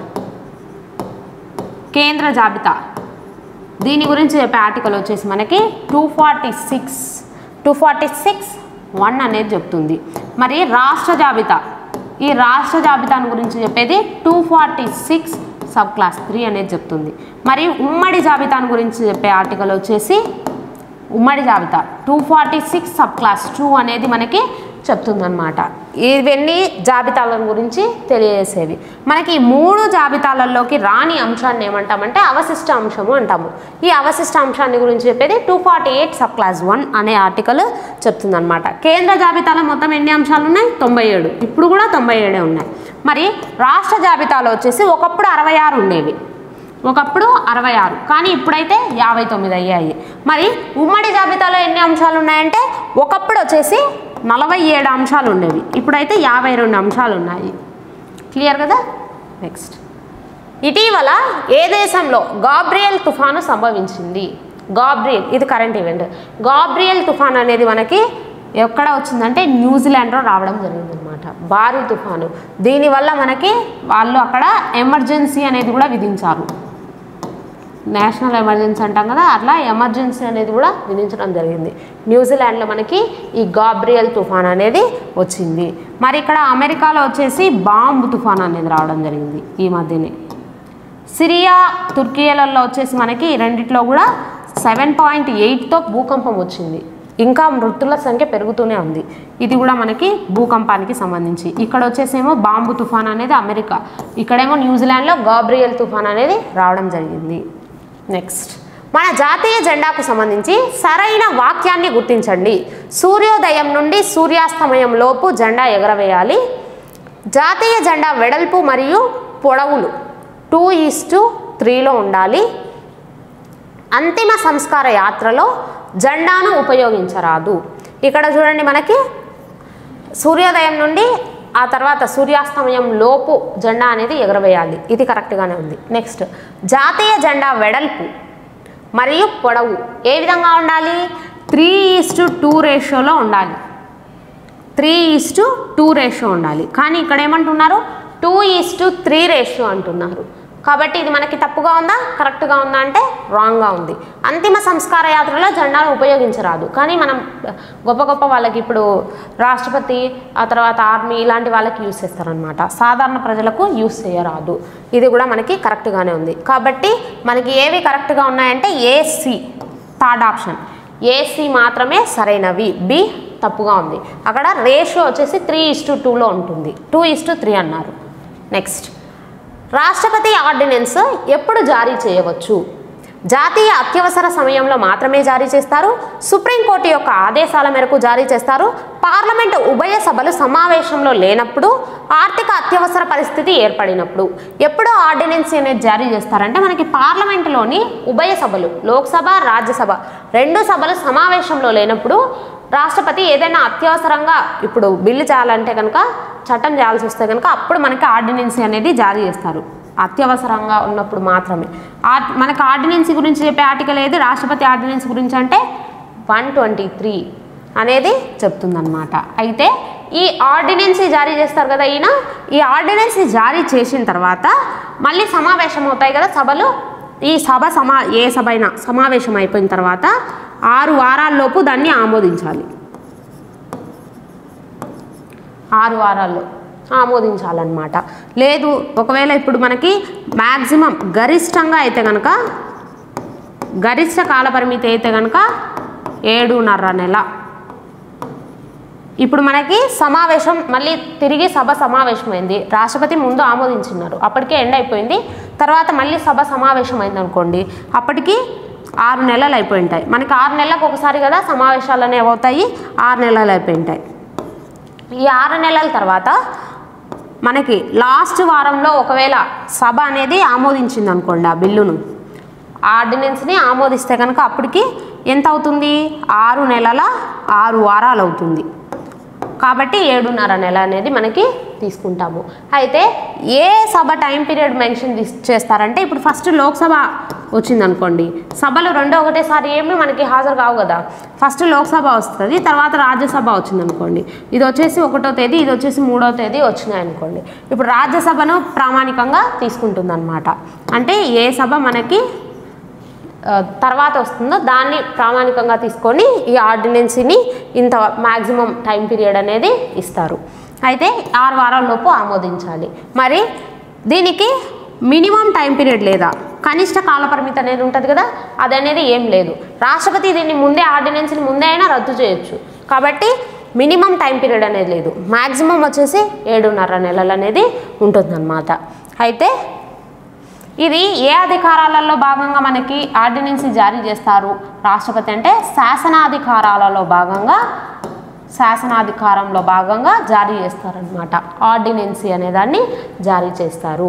కేంద్ర జాబితా దీని గురించి చెప్పే ఆర్టికల్ వచ్చేసి మనకి two forty six two forty six one అనేది చెప్తుంది మరి రాష్ట్ర జాబితా ఈ రాష్ట్ర జాబితాను గురించి చెప్పేది two forty six sub clause three అనేది చెప్తుంది మరి ఉమ్మడి జాబితాను గురించి చెప్పే ఆర్టికల్ వచ్చేసి ఉమ్మడి జాబితా two forty six sub clause two అనేది మనకి చెప్తుందన్నమాట ఇవన్నీ జాబితాల గురించి తెలియజేసేవి మనకి ఈ మూడు జాబితాలలోకి రాని అంశాన్ని ఏమంటామంటే అవశిష్ట అంశము అంటాము ఈ అవశిష్ట అంశాన్ని గురించి చెప్పేది two forty eight sub clause one అనే ఆర్టికల్ చెప్తుందన్నమాట కేంద్ర జాబితాలో మొత్తం ఎన్ని అంశాలు ఉన్నాయి తొంభై ఏడు ఇప్పుడు కూడా తొంభై ఏడే ఉన్నాయి మరి రాష్ట్ర జాబితాలో వచ్చేసి ఒకప్పుడు అరవై ఆరు ఉండేవి ఒకప్పుడు అరవై ఆరు కానీ ఇప్పుడైతే యాభై తొమ్మిది అయ్యాయి మరి ఉమ్మడి జాబితాలో ఎన్ని అంశాలు ఉన్నాయంటే ఒకప్పుడు వచ్చేసి నలభై ఏడు అంశాలు ఉండేవి ఇప్పుడైతే యాభై రెండు అంశాలు ఉన్నాయి క్లియర్ కదా నెక్స్ట్ ఇటీవల ఏ దేశంలో గాబ్రియల్ తుఫాను సంభవించింది గాబ్రియల్ ఇది కరెంట్ ఈవెంట్ గాబ్రియల్ తుఫాన్ అనేది మనకి ఎక్కడ వచ్చిందంటే న్యూజిలాండ్లో రావడం జరిగిందనమాట భారీ తుఫాను దీనివల్ల మనకి వాళ్ళు అక్కడ ఎమర్జెన్సీ అనేది కూడా విధించారు నేషనల్ ఎమర్జెన్సీ అంటాం కదా అట్లా ఎమర్జెన్సీ అనేది కూడా విధించడం జరిగింది న్యూజిలాండ్లో మనకి ఈ గాబ్రియల్ తుఫాన్ అనేది వచ్చింది మరి ఇక్కడ అమెరికాలో వచ్చేసి బాంబు తుఫాన్ అనేది రావడం జరిగింది ఈ మధ్యనే సిరియా తుర్కియాలలో వచ్చేసి మనకి ఈ రెండిట్లో కూడా సెవెన్ పాయింట్ ఎయిట్తో భూకంపం వచ్చింది ఇంకా మృతుల సంఖ్య పెరుగుతూనే ఉంది ఇది కూడా మనకి భూకంపానికి సంబంధించి ఇక్కడ వచ్చేసేమో బాంబు తుఫాన్ అనేది అమెరికా ఇక్కడేమో న్యూజిలాండ్లో గాబ్రియల్ తుఫాన్ అనేది రావడం జరిగింది నెక్స్ట్ మన జాతీయ జెండాకు సంబంధించి సరైన వాక్యాన్ని గుర్తించండి సూర్యోదయం నుండి సూర్యాస్తమయం లోపు జెండా ఎగరవేయాలి జాతీయ జెండా వెడల్పు మరియు పొడవులు టూ ఈస్ టు త్రీలో ఉండాలి అంతిమ సంస్కార యాత్రలో జెండాను ఉపయోగించరాదు ఇక్కడ చూడండి మనకి సూర్యోదయం నుండి ఆ తర్వాత సూర్యాస్తమయం లోపు జెండా అనేది ఎగరవేయాలి ఇది కరెక్ట్గానే ఉంది నెక్స్ట్ జాతీయ జెండా వెడల్పు మరియు పొడవు ఏ విధంగా ఉండాలి త్రీ ఈస్ టు టూ రేషియోలో ఉండాలి three is to two ratio ఉండాలి కానీ ఇక్కడ ఏమంటున్నారు two is to three ratio అంటున్నారు కాబట్టి ఇది మనకి తప్పుగా ఉందా కరెక్ట్గా ఉందా అంటే రాంగ్గా ఉంది అంతిమ సంస్కార యాత్రలో జెండాను ఉపయోగించరాదు కానీ మనం గొప్ప గొప్ప వాళ్ళకి ఇప్పుడు రాష్ట్రపతి ఆ తర్వాత ఆర్మీ ఇలాంటి వాళ్ళకి యూస్ చేస్తారనమాట సాధారణ ప్రజలకు యూస్ చేయరాదు ఇది కూడా మనకి కరెక్ట్గానే ఉంది కాబట్టి మనకి ఏవి కరెక్ట్గా ఉన్నాయంటే ఏసి థర్డ్ ఆప్షన్ ఏసీ మాత్రమే సరైనవి బి తప్పుగా ఉంది అక్కడ రేషియో వచ్చేసి త్రీ ఇస్ టు టూలో ఉంటుంది టూ ఇస్ టు త్రీ అన్నారు నెక్స్ట్ రాష్ట్రపతి ఆర్డినెన్స్ ఎప్పుడు జారీ చేయవచ్చు జాతీయ అత్యవసర సమయంలో మాత్రమే జారీ చేస్తారు సుప్రీంకోర్టు యొక్క ఆదేశాల మేరకు జారీ చేస్తారు పార్లమెంటు ఉభయ సభలు సమావేశంలో లేనప్పుడు ఆర్థిక అత్యవసర పరిస్థితి ఏర్పడినప్పుడు ఎప్పుడు ఆర్డినెన్స్ అనేది జారీ చేస్తారంటే మనకి పార్లమెంటులోని ఉభయ సభలు లోక్సభ రాజ్యసభ రెండు సభలు సమావేశంలో లేనప్పుడు రాష్ట్రపతి ఏదైనా అత్యవసరంగా ఇప్పుడు బిల్లు చేయాలంటే కనుక చట్టం చేయాల్సి వస్తే కనుక అప్పుడు మనకి ఆర్డినెన్సీ అనేది జారీ చేస్తారు అత్యవసరంగా ఉన్నప్పుడు మాత్రమే ఆ- మనకి ఆర్డినెన్సీ గురించి చెప్పే ఆర్టికల్ ఏది రాష్ట్రపతి ఆర్డినెన్స్ గురించి అంటే వన్ ట్వంటీ త్రీ అనేది చెప్తుందన్నమాట అయితే ఈ ఆర్డినెన్సీ జారీ చేస్తారు కదా ఈయన ఈ ఆర్డినెన్సీ జారీ చేసిన తర్వాత మళ్ళీ సమావేశం అవుతాయి కదా సభలు ఈ సభ సమా ఏ సభ అయినా సమావేశం అయిపోయిన తర్వాత ఆరు వారాల్లోపు దాన్ని ఆమోదించాలి ఆరు వారాల్లో ఆమోదించాలన్నమాట లేదు ఒకవేళ ఇప్పుడు మనకి మ్యాక్సిమం గరిష్టంగా అయితే కనుక గరిష్ట కాలపరిమితి అయితే కనుక ఏడున్నర నెల ఇప్పుడు మనకి సమావేశం మళ్ళీ తిరిగి సభ సమావేశమైంది రాష్ట్రపతి ముందు ఆమోదించినారు అప్పటికే ఎండ్ అయిపోయింది తర్వాత మళ్ళీ సభ సమావేశమైంది అనుకోండి అప్పటికి ఆరు నెలలు అయిపోయి ఉంటాయి మనకి ఆరు నెలలకు ఒకసారి కదా సమావేశాలు అనేవి అవుతాయి ఆరు నెలలు అయిపోయి ఉంటాయి ఈ ఆరు నెలల తర్వాత మనకి లాస్ట్ వారంలో ఒకవేళ సభ అనేది ఆమోదించింది అనుకోండి ఆ బిల్లును ఆర్డినెన్స్ని ఆమోదిస్తే కనుక అప్పటికి ఎంత అవుతుంది ఆరు నెలల ఆరు వారాలు అవుతుంది కాబట్టి ఏడున్నర నెల అనేది మనకి తీసుకుంటాము అయితే ఏ సభ టైం పీరియడ్ మెన్షన్ తీస్- చేస్తారంటే ఇప్పుడు ఫస్ట్ లోక్సభ వచ్చింది అనుకోండి సభలు రెండో ఒకటేసారి ఏమి మనకి హాజరు కావు కదా ఫస్ట్ లోక్సభ వస్తుంది తర్వాత రాజ్యసభ వచ్చింది అనుకోండి ఇది వచ్చేసి ఒకటో తేదీ ఇది వచ్చేసి మూడో తేదీ వచ్చినాయి అనుకోండి ఇప్పుడు రాజ్యసభను ప్రామాణికంగా తీసుకుంటుంది అంటే ఏ సభ మనకి ఆ, తర్వాత వస్తుందో దాన్ని ప్రామాణికంగా తీసుకొని ఈ ఆర్డినెన్సీని ఇంత మ్యాక్సిమం టైం పీరియడ్ అనేది ఇస్తారు అయితే ఆరు వారాల్లోపు ఆమోదించాలి మరి దీనికి మినిమం టైం పీరియడ్ లేదా కనిష్ట కాలపరిమితి అనేది ఉంటుంది కదా అది అనేది ఏం లేదు రాష్ట్రపతి దీన్ని ముందే ఆర్డినెన్స్ని ముందే అయినా రద్దు చేయొచ్చు కాబట్టి మినిమం టైం పీరియడ్ అనేది లేదు మ్యాక్సిమం వచ్చేసి ఏడున్నర నెలలు అనేది ఉంటుందన్నమాట అయితే ఇది ఏ అధికారాలలో భాగంగా మనకి ఆర్డినెన్స్ జారీ చేస్తారు రాష్ట్రపతి అంటే శాసనాధికారాలలో భాగంగా శాసనాధికారంలో భాగంగా జారీ చేస్తారనమాట ఆర్డినెన్సీ అనే దాన్ని జారీ చేస్తారు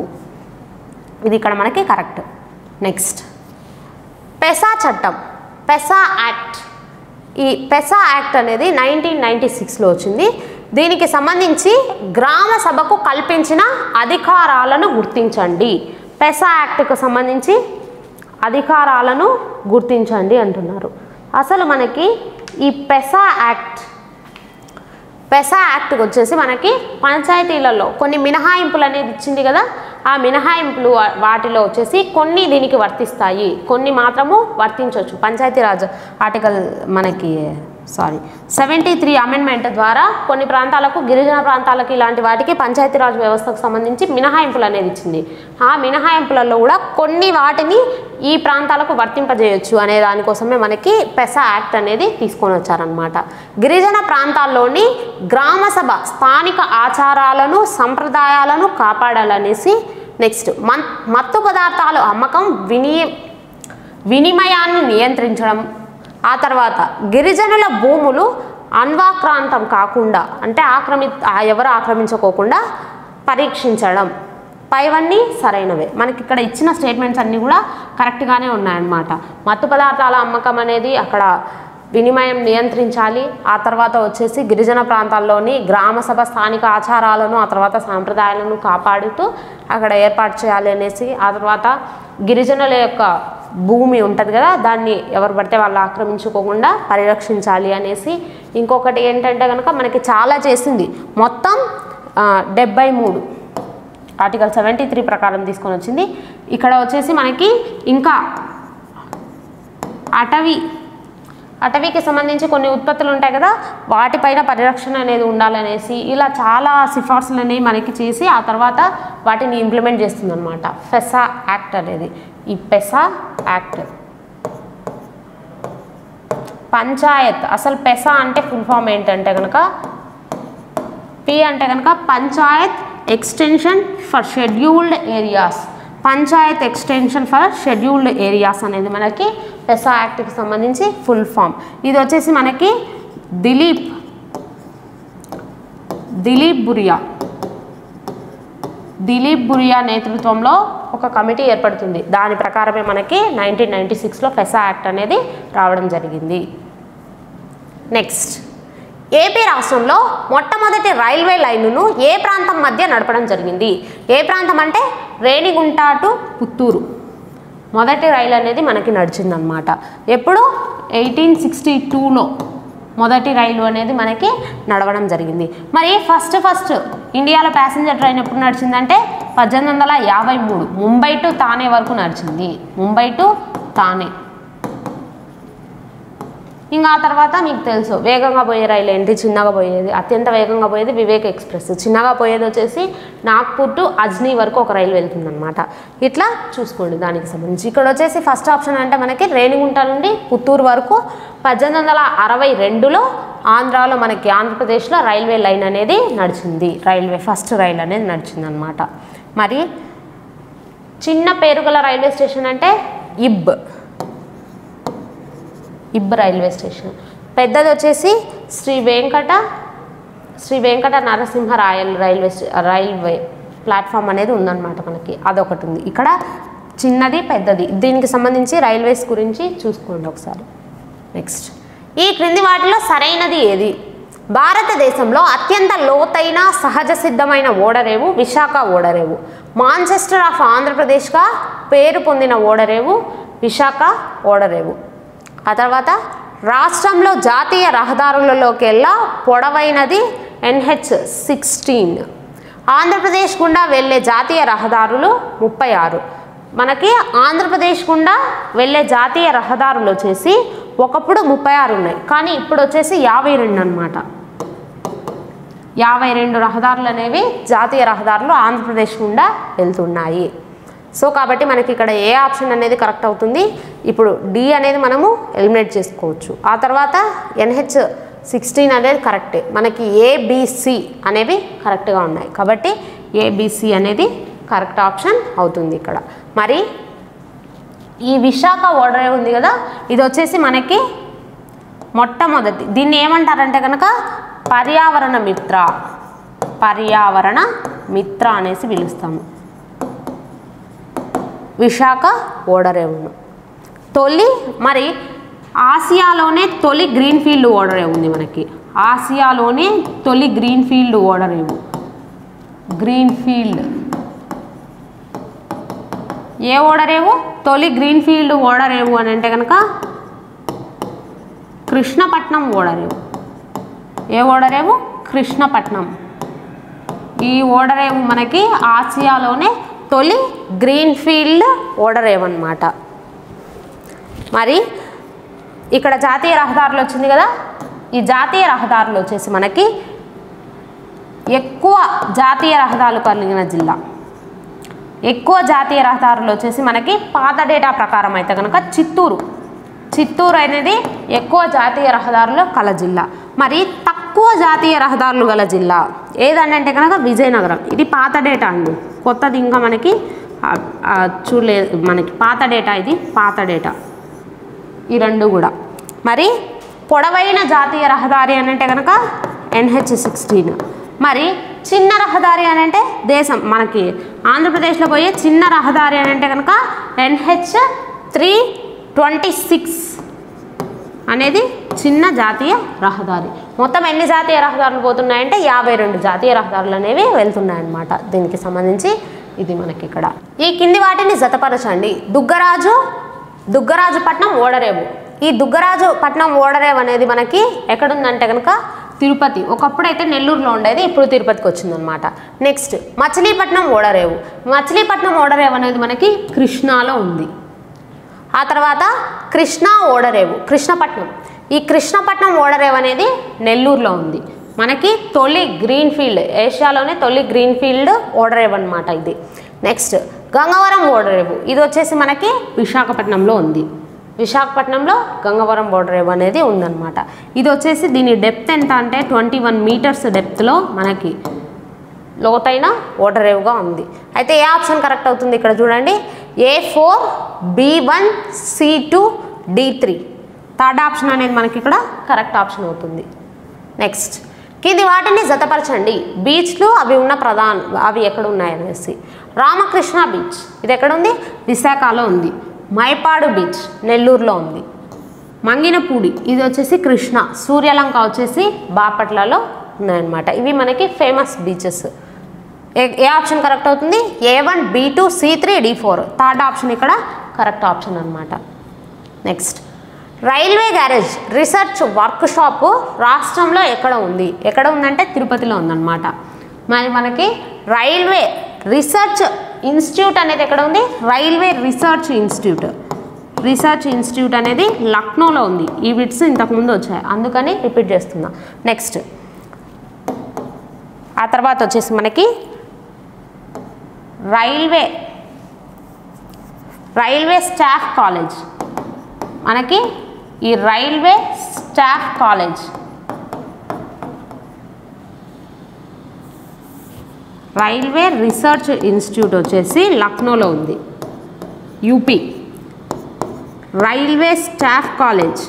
ఇది ఇక్కడ మనకి కరెక్ట్ నెక్స్ట్ పెసా చట్టం పెసా యాక్ట్ ఈ పెసా యాక్ట్ అనేది నైన్టీన్ నైంటీ సిక్స్లో వచ్చింది దీనికి సంబంధించి గ్రామ సభకు కల్పించిన అధికారాలను గుర్తించండి పెసా యాక్ట్కు సంబంధించి అధికారాలను గుర్తించండి అంటున్నారు అసలు మనకి ఈ పెసా యాక్ట్ పెసా యాక్ట్ వచ్చేసి మనకి పంచాయతీలలో కొన్ని మినహాయింపులు అనేది ఇచ్చింది కదా ఆ మినహాయింపులు వా- వాటిలో వచ్చేసి కొన్ని దీనికి వర్తిస్తాయి కొన్ని మాత్రము వర్తించవచ్చు పంచాయతీరాజ్ ఆర్టికల్ మనకి సారీ సెవెంటీ త్రీ అమెండ్మెంట్ ద్వారా కొన్ని ప్రాంతాలకు గిరిజన ప్రాంతాలకు ఇలాంటి వాటికి పంచాయతీరాజ్ వ్యవస్థకు సంబంధించి మినహాయింపులు అనేది ఇచ్చింది ఆ మినహాయింపులలో కూడా కొన్ని వాటిని ఈ ప్రాంతాలకు వర్తింపజేయొచ్చు అనే దానికోసమే మనకి పెసా యాక్ట్ అనేది తీసుకొని వచ్చారనమాట గిరిజన ప్రాంతాల్లోని గ్రామ సభ స్థానిక ఆచారాలను సంప్రదాయాలను కాపాడాలనేసి నెక్స్ట్ మన్ మత్తు పదార్థాలు అమ్మకం వినియ వినిమయాన్ని నియంత్రించడం ఆ తర్వాత గిరిజనుల భూములు అన్వాక్రాంతం కాకుండా అంటే ఆక్రమి ఆ ఎవరు ఆక్రమించుకోకుండా పరీక్షించడం పైవన్నీ సరైనవే మనకి ఇక్కడ ఇచ్చిన స్టేట్మెంట్స్ అన్నీ కూడా కరెక్ట్గానే ఉన్నాయన్నమాట మత్తు పదార్థాల అమ్మకం అనేది అక్కడ వినిమయం నియంత్రించాలి ఆ తర్వాత వచ్చేసి గిరిజన ప్రాంతాల్లోని గ్రామ సభ స్థానిక ఆచారాలను ఆ తర్వాత సాంప్రదాయాలను కాపాడుతూ అక్కడ ఏర్పాటు చేయాలి అనేసి ఆ తర్వాత గిరిజనుల యొక్క భూమి ఉంటుంది కదా దాన్ని ఎవరు పడితే వాళ్ళు ఆక్రమించుకోకుండా పరిరక్షించాలి అనేసి ఇంకొకటి ఏంటంటే కనుక మనకి చాలా చేసింది మొత్తం ఆ, డెబ్బై మూడు ఆర్టికల్ సెవెంటీ త్రీ ప్రకారం తీసుకొని వచ్చింది ఇక్కడ వచ్చేసి మనకి ఇంకా అటవీ అటవీకి సంబంధించి కొన్ని ఉత్పత్తులు ఉంటాయి కదా వాటిపైన పరిరక్షణ అనేది ఉండాలనేసి ఇలా చాలా సిఫార్సులు అనేవి మనకి చేసి ఆ తర్వాత వాటిని ఇంప్లిమెంట్ చేస్తుంది అనమాట ఫెసా యాక్ట్ అనేది ఈ పెసా యాక్ట్ పంచాయత్ అసలు పెసా అంటే ఫుల్ ఫామ్ ఏంటంటే కనుక పి అంటే కనుక panchayat extension for scheduled areas panchayat extension for scheduled areas అనేది మనకి పెసా యాక్ట్కి సంబంధించి ఫుల్ ఫామ్ ఇది వచ్చేసి మనకి దిలీప్ దిలీప్ బురియా దిలీప్ బురియా నేతృత్వంలో ఒక కమిటీ ఏర్పడుతుంది దాని ప్రకారమే మనకి నైన్టీన్ నైంటీ సిక్స్లో ఫెసా యాక్ట్ అనేది రావడం జరిగింది నెక్స్ట్ ఏపీ రాష్ట్రంలో మొట్టమొదటి రైల్వే లైనును ఏ ప్రాంతం మధ్య నడపడం జరిగింది ఏ ప్రాంతం అంటే రేణిగుంట టు పుత్తూరు మొదటి రైలు అనేది మనకి నడిచిందనమాట ఎప్పుడు ఎయిటీన్ సిక్స్టీ టూలో మొదటి రైలు అనేది మనకి నడవడం జరిగింది మరి ఫస్ట్ ఫస్ట్ ఇండియాలో ప్యాసింజర్ ట్రైన్ ఎప్పుడు నడిచిందంటే పద్దెనిమిది వందల యాభై మూడు ముంబై టు తానే వరకు నడిచింది ముంబై టు తానే ఇంకా ఆ తర్వాత మీకు తెలుసు వేగంగా పోయే రైలు ఏంటి చిన్నగా పోయేది అత్యంత వేగంగా పోయేది వివేక్ ఎక్స్ప్రెస్ చిన్నగా పోయేది వచ్చేసి నాగ్పూర్ టు అజ్నీ వరకు ఒక రైలు వెళ్తుందన్నమాట ఇట్లా చూసుకోండి దానికి సంబంధించి ఇక్కడ వచ్చేసి ఫస్ట్ ఆప్షన్ అంటే మనకి రేణిగుంట నుండి పుత్తూరు వరకు పద్దెనిమిది వందల అరవై రెండులో ఆంధ్రాలో మనకి ఆంధ్రప్రదేశ్లో రైల్వే లైన్ అనేది నడిచింది రైల్వే ఫస్ట్ రైలు అనేది నడిచిందనమాట మరి చిన్న పేరుగల రైల్వే స్టేషన్ అంటే ఇబ్ ఇబ్బ రైల్వే స్టేషన్ పెద్దది వచ్చేసి Shri Venkata Shri Venkata Narasimharayal railway station- railway platform అనేది ఉందన్నమాట మనకి అదొకటి ఉంది ఇక్కడ చిన్నది పెద్దది దీనికి సంబంధించి రైల్వేస్ గురించి చూసుకోండి ఒకసారి నెక్స్ట్ ఈ క్రింది వాటిలో సరైనది ఏది భారతదేశంలో అత్యంత లోతైన సహజ సిద్ధమైన ఓడరేవు విశాఖ ఓడరేవు మాంచెస్టర్ ఆఫ్ ఆంధ్రప్రదేశ్గా పేరు పొందిన ఓడరేవు విశాఖ ఓడరేవు ఆ తర్వాత రాష్ట్రంలో జాతీయ రహదారులలోకెల్లా పొడవైనది ఎన్హెచ్ సిక్స్టీన్ ఆంధ్రప్రదేశ్ గుండా వెళ్ళే జాతీయ రహదారులు ముప్పై ఆరు మనకి ఆంధ్రప్రదేశ్ గుండా వెళ్ళే జాతీయ రహదారులు వచ్చేసి ఒకప్పుడు ముప్పై ఆరు ఉన్నాయి కానీ ఇప్పుడు వచ్చేసి యాభై రెండు అనమాట యాభై రెండు రహదారులు అనేవి జాతీయ రహదారులు ఆంధ్రప్రదేశ్ గుండా వెళ్తున్నాయి సో కాబట్టి మనకి ఇక్కడ ఏ ఆప్షన్ అనేది కరెక్ట్ అవుతుంది ఇప్పుడు డి అనేది మనము ఎలిమినేట్ చేసుకోవచ్చు ఆ తర్వాత ఎన్హెచ్ సిక్స్టీన్ అనేది కరెక్టే మనకి ఏబిసి అనేవి కరెక్ట్గా ఉన్నాయి కాబట్టి ఏబిసి అనేది కరెక్ట్ ఆప్షన్ అవుతుంది ఇక్కడ మరి ఈ విశాఖ ఓడరే ఉంది కదా ఇది వచ్చేసి మనకి మొట్టమొదటి దీన్ని ఏమంటారంటే కనుక పర్యావరణ మిత్ర పర్యావరణ మిత్ర అనేసి పిలుస్తాము విశాఖ ఓడరేవును తొలి మరి ఆసియాలోనే తొలి గ్రీన్ ఫీల్డ్ ఓడరేవు ఉంది మనకి ఆసియాలోనే తొలి గ్రీన్ ఫీల్డ్ ఓడరేవు గ్రీన్ ఫీల్డ్ ఏ ఓడరేవు తొలి గ్రీన్ ఫీల్డ్ ఓడరేవు అని అంటే కనుక కృష్ణపట్నం ఓడరేవు ఏ ఓడరేవు కృష్ణపట్నం ఈ ఓడరేవు మనకి ఆసియాలోనే తొలి గ్రీన్ ఫీల్డ్ ఓడరేవు అనమాట మరి ఇక్కడ జాతీయ రహదారులు వచ్చింది కదా ఈ జాతీయ రహదారులు వచ్చేసి మనకి ఎక్కువ జాతీయ రహదారులు కలిగిన జిల్లా ఎక్కువ జాతీయ రహదారులు వచ్చేసి మనకి పాత డేటా ప్రకారం అయితే కనుక చిత్తూరు చిత్తూరు అనేది ఎక్కువ జాతీయ రహదారులు కల జిల్లా మరి తక్కువ జాతీయ రహదారులు గల జిల్లా ఏదంటే కనుక విజయనగరం ఇది పాత డేటా అండి కొత్తది ఇంకా మనకి ఆ, ఆ, చూడలేదు మనకి పాత డేటా ఇది పాత డేటా ఈ రెండు కూడా మరి పొడవైన జాతీయ రహదారి అని అంటే కనుక ఎన్హెచ్ సిక్స్టీన్ మరి చిన్న రహదారి అని అంటే దేశం మనకి ఆంధ్రప్రదేశ్లో పోయే చిన్న రహదారి అని అంటే కనుక ఎన్హెచ్ త్రీ ట్వంటీ సిక్స్ అనేది చిన్న జాతీయ రహదారి మొత్తం ఎన్ని జాతీయ రహదారులు పోతున్నాయంటే యాభై రెండు జాతీయ రహదారులు అనేవి వెళ్తున్నాయన్నమాట దీనికి సంబంధించి ఇది మనకి ఇక్కడ ఈ కింది వాటిని జతపరచండి దుగ్గరాజు దుగ్గరాజుపట్నం ఓడరేవు ఈ దుగ్గరాజు పట్నం ఓడరేవు అనేది మనకి ఎక్కడుందంటే కనుక తిరుపతి ఒకప్పుడైతే నెల్లూరులో ఉండేది ఇప్పుడు తిరుపతికి వచ్చిందనమాట నెక్స్ట్ మచిలీపట్నం ఓడరేవు మచిలీపట్నం ఓడరేవు అనేది మనకి కృష్ణాలో ఉంది ఆ తర్వాత కృష్ణా ఓడరేవు కృష్ణపట్నం ఈ కృష్ణపట్నం ఓడరేవు అనేది నెల్లూరులో ఉంది మనకి తొలి గ్రీన్ ఫీల్డ్ ఏషియాలోనే తొలి గ్రీన్ ఫీల్డ్ ఓడరేవు అనమాట ఇది నెక్స్ట్ గంగవరం ఓడరేవు ఇది వచ్చేసి మనకి విశాఖపట్నంలో ఉంది విశాఖపట్నంలో గంగవరం ఓడరేవు అనేది ఉందన్నమాట ఇది వచ్చేసి దీని డెప్త్ ఎంత అంటే ట్వంటీ వన్ మీటర్స్ డెప్త్లో మనకి లోతైన ఓడరేవుగా ఉంది అయితే ఏ ఆప్షన్ కరెక్ట్ అవుతుంది ఇక్కడ చూడండి A four B one C two D three third option అనేది మనకి ఇక్కడ కరెక్ట్ ఆప్షన్ అవుతుంది నెక్స్ట్ కింది వాటిని జతపరచండి బీచ్లు అవి ఉన్న ప్రధాన అవి ఎక్కడ ఉన్నాయి అనేసి రామకృష్ణ బీచ్ ఇది ఎక్కడ ఉంది విశాఖలో ఉంది మైపాడు బీచ్ నెల్లూరులో ఉంది మంగినపూడి ఇది వచ్చేసి కృష్ణ సూర్యలంక వచ్చేసి బాపట్లలో ఉన్నాయన్నమాట ఇవి మనకి famous beaches A A option correct అవుతుంది A one B two C three D four third option ఇక్కడ కరెక్ట్ ఆప్షన్ అనమాట next railway garage research workshop రాష్ట్రంలో ఎక్కడ ఉంది ఎక్కడ ఉందంటే తిరుపతిలో ఉందన్నమాట మరి మనకి రైల్వే రీసెర్చ్ ఇన్స్టిట్యూట్ అనేది ఎక్కడ ఉంది railway research institute research institute అనేది లక్నోలో ఉంది ఈ బిట్స్ ఇంతకుముందు వచ్చాయి అందుకని రిపీట్ చేస్తున్నా నెక్స్ట్ ఆ తర్వాత వచ్చేసి మనకి రైల్వే రైల్వే స్టాఫ్ కాలేజ్ మనకి ఈ railway staff college railway research institute వచ్చేసి లక్నోలో ఉంది యూపీ రైల్వే స్టాఫ్ కాలేజ్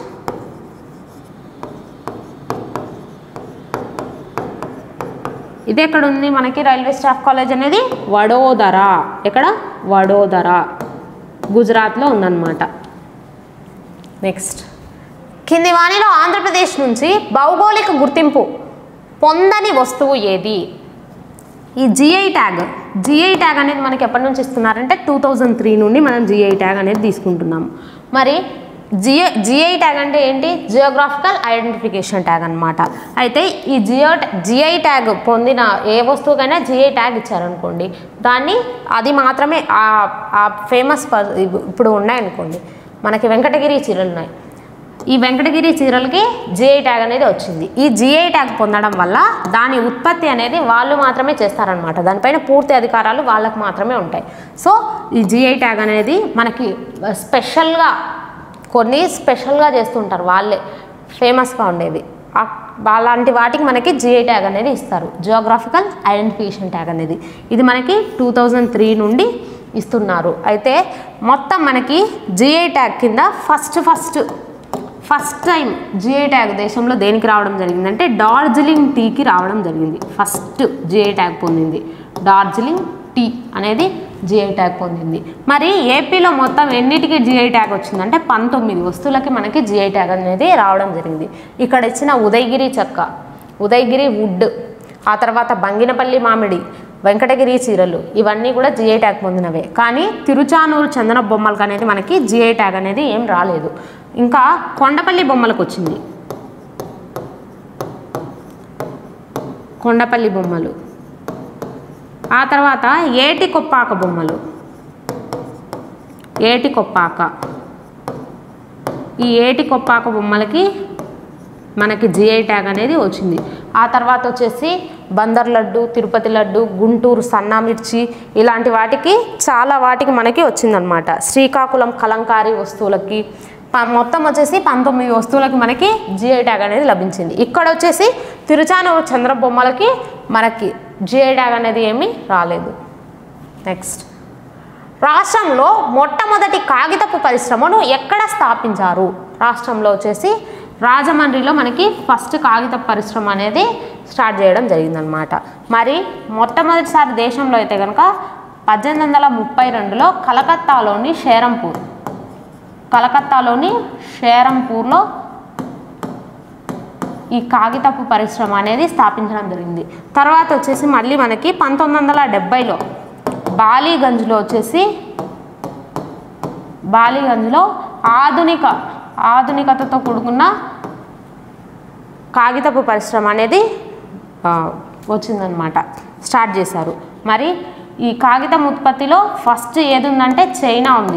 ఇది ఎక్కడ ఉంది మనకి రైల్వే స్టాఫ్ కాలేజ్ అనేది వడోదర ఎక్కడ వడోదర గుజరాత్లో ఉందన్నమాట నెక్స్ట్ కింది వాణిలో ఆంధ్రప్రదేశ్ నుంచి భౌగోళిక గుర్తింపు పొందని వస్తువు ఏది ఈ జిఐ ట్యాగ్ జిఐ ట్యాగ్ అనేది మనకి ఎప్పటి నుంచి ఇస్తున్నారంటే టూ థౌజండ్ త్రీ నుండి మనం జిఐ ట్యాగ్ అనేది తీసుకుంటున్నాం మరి జిఐ జిఐ ట్యాగ్ అంటే ఏంటి జియోగ్రాఫికల్ ఐడెంటిఫికేషన్ ట్యాగ్ అనమాట అయితే ఈ జియో జిఐ ట్యాగ్ పొందిన ఏ వస్తువుకైనా జిఐ ట్యాగ్ ఇచ్చారనుకోండి దాన్ని అది మాత్రమే ఆ- ఆ ఫేమస్ ఇప్పుడు ఉన్నాయనుకోండి మనకి వెంకటగిరి చీరలు ఉన్నాయి ఈ వెంకటగిరి చీరలకి జిఐ ట్యాగ్ అనేది వచ్చింది ఈ జిఐ ట్యాగ్ పొందడం వల్ల దాని ఉత్పత్తి అనేది వాళ్ళు మాత్రమే చేస్తారనమాట దానిపైన పూర్తి అధికారాలు వాళ్ళకు మాత్రమే ఉంటాయి సో ఈ జిఐ ట్యాగ్ అనేది మనకి స్పెషల్గా కొన్ని స్పెషల్గా చేస్తుంటారు వాళ్ళే ఫేమస్గా ఉండేది ఆ- అలాంటి వాటికి మనకి జిఐ ట్యాగ్ అనేది ఇస్తారు జియోగ్రాఫికల్ ఐడెంటిఫికేషన్ ట్యాగ్ అనేది ఇది మనకి టూ థౌజండ్ త్రీ నుండి ఇస్తున్నారు అయితే మొత్తం మనకి జిఐ ట్యాగ్ కింద first first first time GI tag దేశంలో దేనికి రావడం జరిగిందంటే డార్జిలింగ్ టీకి రావడం జరిగింది ఫస్ట్ జిఐ ట్యాగ్ పొందింది డార్జిలింగ్ టీ అనేది జిఐ ట్యాగ్ పొందింది మరి ఏపీలో మొత్తం ఎన్నిటికి జిఐ ట్యాగ్ వచ్చిందంటే పంతొమ్మిది వస్తువులకి మనకి జిఐ ట్యాగ్ అనేది రావడం జరిగింది ఇక్కడ ఇచ్చిన ఉదయగిరి చెక్క ఉదయగిరి వుడ్ ఆ తర్వాత బంగినపల్లి మామిడి వెంకటగిరి చీరలు ఇవన్నీ కూడా జిఐ ట్యాగ్ పొందినవే కానీ తిరుచానూరు చందన బొమ్మలకు అనేది మనకి జిఐ ట్యాగ్ అనేది ఏం రాలేదు ఇంకా కొండపల్లి బొమ్మలకు వచ్చింది కొండపల్లి బొమ్మలు ఆ తర్వాత ఏటి కొప్పాక బొమ్మలు ఏటి కొప్పాక ఈ ఏటి కొప్పాక బొమ్మలకి మనకి జిఐ ట్యాగ్ అనేది వచ్చింది ఆ తర్వాత వచ్చేసి బందర్ లడ్డు తిరుపతి లడ్డు గుంటూరు సన్నా మిర్చి ఇలాంటి వాటికి చాలా వాటికి మనకి వచ్చిందనమాట శ్రీకాకుళం కలంకారీ వస్తువులకి ప- మొత్తం వచ్చేసి పంతొమ్మిది వస్తువులకి మనకి జిఐ ట్యాగ్ అనేది లభించింది ఇక్కడ వచ్చేసి తిరుచానూరు చంద్ర బొమ్మలకి మనకి జిఐ ట్యాగ్ అనేది ఏమీ రాలేదు నెక్స్ట్ రాష్ట్రంలో మొట్టమొదటి కాగితపు పరిశ్రమను ఎక్కడ స్థాపించారు రాష్ట్రంలో వచ్చేసి రాజమండ్రిలో మనకి ఫస్ట్ కాగిత పరిశ్రమ అనేది స్టార్ట్ చేయడం జరిగిందనమాట మరి మొట్టమొదటిసారి దేశంలో అయితే కనుక పద్దెనిమిది వందల ముప్పై రెండులో కలకత్తాలోని షేరంపూర్ కలకత్తాలోని షేరంపూర్లో ఈ కాగితపు పరిశ్రమ అనేది స్థాపించడం జరిగింది తర్వాత వచ్చేసి మళ్ళీ మనకి పంతొమ్మిది వందల డెబ్బైలో బాలీగంజ్లో వచ్చేసి బాలీగంజ్లో ఆధునిక ఆధునికతతో కూడుకున్న కాగితపు పరిశ్రమ అనేది ఆ, వచ్చిందనమాట స్టార్ట్ చేశారు మరి ఈ కాగితం ఉత్పత్తిలో ఫస్ట్ ఏది ఉందంటే చైనా ఉంది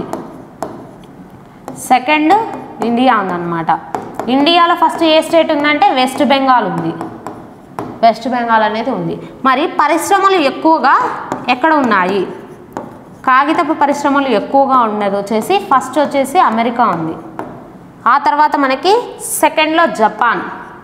సెకండ్ ఇండియా ఉందన్నమాట ఇండియాలో ఫస్ట్ ఏ స్టేట్ ఉందంటే వెస్ట్ బెంగాల్ ఉంది వెస్ట్ బెంగాల్ అనేది ఉంది మరి పరిశ్రమలు ఎక్కువగా ఎక్కడ ఉన్నాయి కాగితపు పరిశ్రమలు ఎక్కువగా ఉన్నది వచ్చేసి ఫస్ట్ వచ్చేసి అమెరికా ఉంది ఆ తర్వాత మనకి సెకండ్లో జపాన్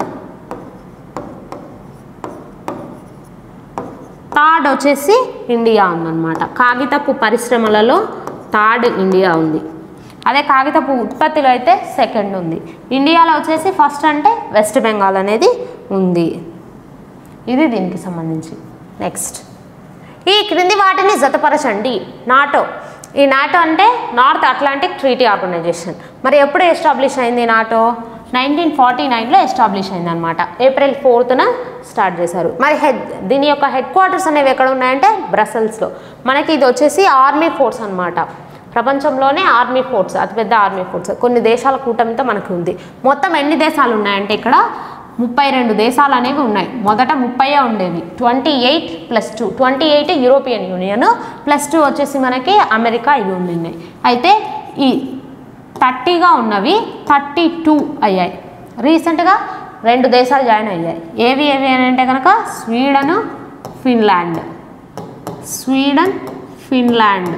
థర్డ్ వచ్చేసి ఇండియా ఉందన్నమాట కాగితపు పరిశ్రమలలో థర్డ్ ఇండియా ఉంది అదే కాగితపు ఉత్పత్తిలో అయితే సెకండ్ ఉంది ఇండియాలో వచ్చేసి ఫస్ట్ అంటే వెస్ట్ బెంగాల్ అనేది ఉంది ఇది దీనికి సంబంధించి నెక్స్ట్ ఈ క్రింది వాటిని జతపరచండి నాటో ఈ నాటో అంటే నార్త్ అట్లాంటిక్ ట్రీటీ ఆర్గనైజేషన్ మరి ఎప్పుడు ఎస్టాబ్లిష్ అయింది నాటో నైన్టీన్ ఫార్టీ నైన్లో ఎస్టాబ్లిష్ అయింది అనమాట ఏప్రిల్ ఫోర్త్న స్టార్ట్ చేశారు మరి హెడ్ దీని యొక్క హెడ్ క్వార్టర్స్ అనేవి ఎక్కడ ఉన్నాయంటే బ్రసెల్స్లో మనకి ఇది వచ్చేసి ఆర్మీ ఫోర్స్ అన్నమాట ప్రపంచంలోనే ఆర్మీ ఫోర్స్ అతిపెద్ద ఆర్మీ ఫోర్స్ కొన్ని దేశాల కూటమితో మనకు ఉంది మొత్తం ఎన్ని దేశాలు ఉన్నాయంటే ఇక్కడ ముప్పై రెండు దేశాలు అనేవి ఉన్నాయి మొదట ముప్పైయే ఉండేవి twenty eight plus two twenty eight European Union plus two వచ్చేసి మనకి అమెరికా ఇవి ఉన్నాయి అయితే ఈ థర్టీగా ఉన్నవి థర్టీ టూ అయ్యాయి రీసెంట్గా రెండు దేశాలు జాయిన్ అయ్యాయి ఏవి ఏవి అని అంటే కనుక స్వీడన్ ఫిన్లాండ్ స్వీడన్ ఫిన్లాండ్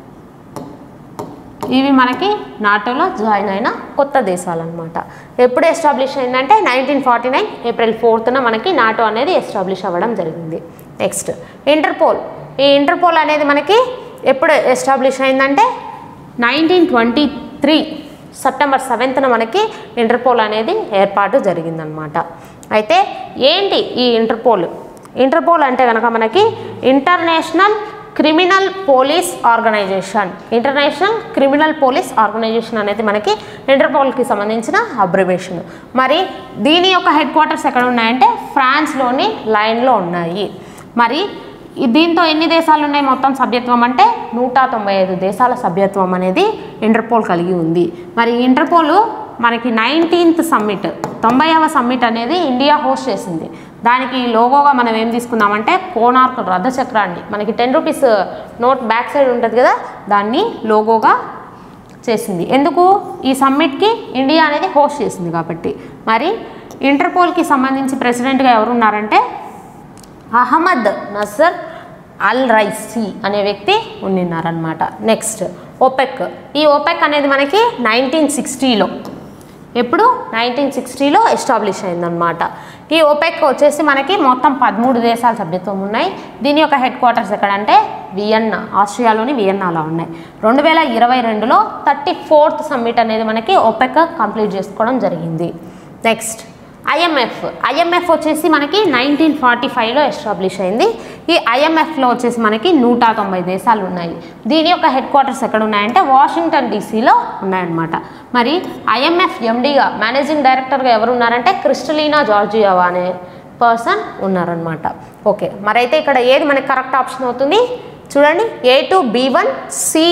ఇవి మనకి నాటోలో జాయిన్ అయిన కొత్త దేశాలు అనమాట ఎప్పుడు ఎస్టాబ్లిష్ అయిందంటే నైన్టీన్ ఫార్టీ నైన్ ఏప్రిల్ ఫోర్త్న మనకి నాటో అనేది ఎస్టాబ్లిష్ అవ్వడం జరిగింది నెక్స్ట్ ఇంటర్పోల్ ఈ ఇంటర్పోల్ అనేది మనకి ఎప్పుడు ఎస్టాబ్లిష్ అయిందంటే నైన్టీన్ ట్వంటీ త్రీ సెప్టెంబర్ సెవెంత్న మనకి ఇంటర్పోల్ అనేది ఏర్పాటు జరిగిందనమాట అయితే ఏంటి ఈ ఇంటర్పోల్ ఇంటర్పోల్ అంటే కనుక మనకి international criminal police organization international criminal police organization అనేది మనకి ఇంటర్పోల్కి సంబంధించిన అబ్రివేషన్ మరి దీని యొక్క హెడ్ క్వార్టర్స్ ఎక్కడ ఉన్నాయంటే ఫ్రాన్స్లోని లైన్లో ఉన్నాయి మరి ఈ దీంతో ఎన్ని దేశాలు ఉన్నాయి మొత్తం సభ్యత్వం అంటే నూట తొంభై ఐదు దేశాల సభ్యత్వం అనేది ఇంటర్పోల్ కలిగి ఉంది మరి ఇంటర్పోల్ మనకి నైన్టీన్త్ సమ్మిట్ తొంభైవ సమ్మిట్ అనేది ఇండియా హోస్ట్ చేసింది దానికి లోగోగా మనం ఏం తీసుకున్నామంటే కోనార్క్ రథచక్రాన్ని మనకి ten rupees note back side ఉంటుంది కదా దాన్ని లోగోగా చేసింది ఎందుకు ఈ సమ్మిట్కి ఇండియా అనేది హోస్ట్ చేసింది కాబట్టి మరి ఇంటర్పోల్కి సంబంధించి ప్రెసిడెంట్గా ఎవరున్నారంటే అహ్మద్ నసర్ అల్ రైసీ అనే వ్యక్తి ఉండినారనమాట నెక్స్ట్ ఓపెక్ ఈ ఓపెక్ అనేది మనకి నైన్టీన్ సిక్స్టీలో ఎప్పుడు నైన్టీన్ సిక్స్టీలో ఎస్టాబ్లిష్ అయిందనమాట ఈ ఓపెక్ వచ్చేసి మనకి మొత్తం పదమూడు దేశాల సభ్యత్వం ఉన్నాయి దీని యొక్క హెడ్ క్వార్టర్స్ ఎక్కడంటే వియన్నా ఆస్ట్రియాలోని వియన్నాలో ఉన్నాయి రెండు వేల ఇరవై రెండులో థర్టీ ఫోర్త్ సమ్మిట్ అనేది మనకి ఓపెక్ కంప్లీట్ చేసుకోవడం జరిగింది నెక్స్ట్ ఐఎంఎఫ్ ఐఎంఎఫ్ వచ్చేసి మనకి నైన్టీన్ ఫార్టీ ఫైవ్లో ఎస్టాబ్లిష్ అయింది ఈ ఐఎంఎఫ్లో వచ్చేసి మనకి నూట తొంభై దేశాలు ఉన్నాయి దీని యొక్క హెడ్ క్వార్టర్స్ ఎక్కడ ఉన్నాయంటే వాషింగ్టన్ డీసీలో ఉన్నాయన్నమాట మరి ఐఎంఎఫ్ ఎండీగా మేనేజింగ్ డైరెక్టర్గా ఎవరు ఉన్నారంటే క్రిస్టలీనా జార్జియావా అనే పర్సన్ ఉన్నారనమాట ఓకే మరైతే ఇక్కడ ఏది మనకి కరెక్ట్ ఆప్షన్ అవుతుంది చూడండి A two B one C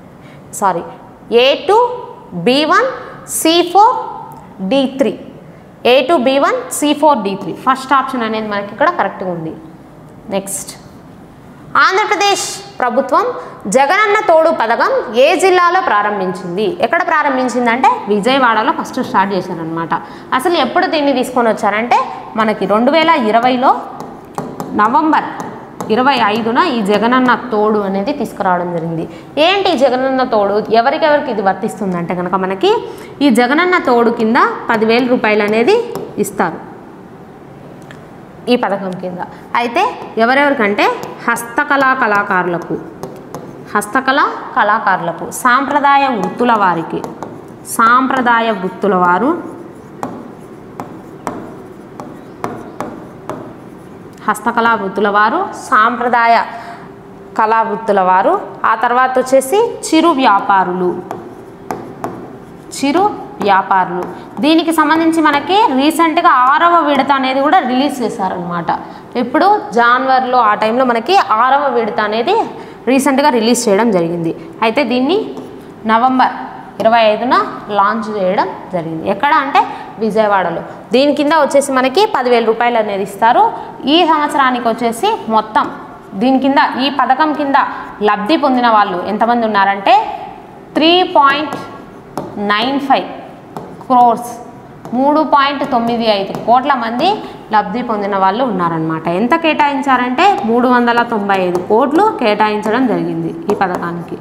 sorry A two B one C four D three A two B one C four D three first option అనేది మనకి ఇక్కడ కరెక్ట్గా ఉంది నెక్స్ట్ ఆంధ్రప్రదేశ్ ప్రభుత్వం జగనన్న తోడు పథకం ఏ జిల్లాలో ప్రారంభించింది ఎక్కడ ప్రారంభించిందంటే విజయవాడలో ఫస్ట్ స్టార్ట్ చేశారనమాట అసలు ఎప్పుడు దీన్ని తీసుకొని వచ్చారంటే మనకి రెండు వేల ఇరవైలో నవంబర్ ఇరవై ఐదున ఈ జగనన్న తోడు అనేది తీసుకురావడం జరిగింది ఏంటి ఈ జగనన్న తోడు ఎవరికెవరికి ఇది వర్తిస్తుందంటే కనుక మనకి ఈ జగనన్న తోడు కింద పదివేల రూపాయలు అనేది ఇస్తారు ఈ పథకం కింద అయితే ఎవరెవరికంటే హస్తకళా కళాకారులకు హస్తకళ కళాకారులకు సాంప్రదాయ వృత్తుల వారికి సాంప్రదాయ వృత్తుల వారు హస్తకళా వృత్తుల వారు సాంప్రదాయ కళా వృత్తుల వారు ఆ తర్వాత వచ్చేసి చిరు వ్యాపారులు చిరు వ్యాపారులు దీనికి సంబంధించి మనకి రీసెంట్గా ఆరవ విడత అనేది కూడా రిలీజ్ చేశారనమాట ఇప్పుడు జాన్వరిలో ఆ టైంలో మనకి ఆరవ విడత అనేది రీసెంట్గా రిలీజ్ చేయడం జరిగింది అయితే దీన్ని నవంబర్ ఇరవై ఐదున లాంచ్ చేయడం జరిగింది ఎక్కడ అంటే విజయవాడలో దీని కింద వచ్చేసి మనకి పదివేల రూపాయలు అనేది ఇస్తారు ఈ సంవత్సరానికి వచ్చేసి మొత్తం దీని కింద ఈ పథకం కింద లబ్ధి పొందిన వాళ్ళు ఎంతమంది ఉన్నారంటే three point nine five crores మూడు పాయింట్ తొమ్మిది ఐదు కోట్ల మంది లబ్ధి పొందిన వాళ్ళు ఉన్నారనమాట ఎంత కేటాయించారంటే మూడు వందల తొంభై ఐదు కోట్లు కేటాయించడం జరిగింది ఈ పథకానికి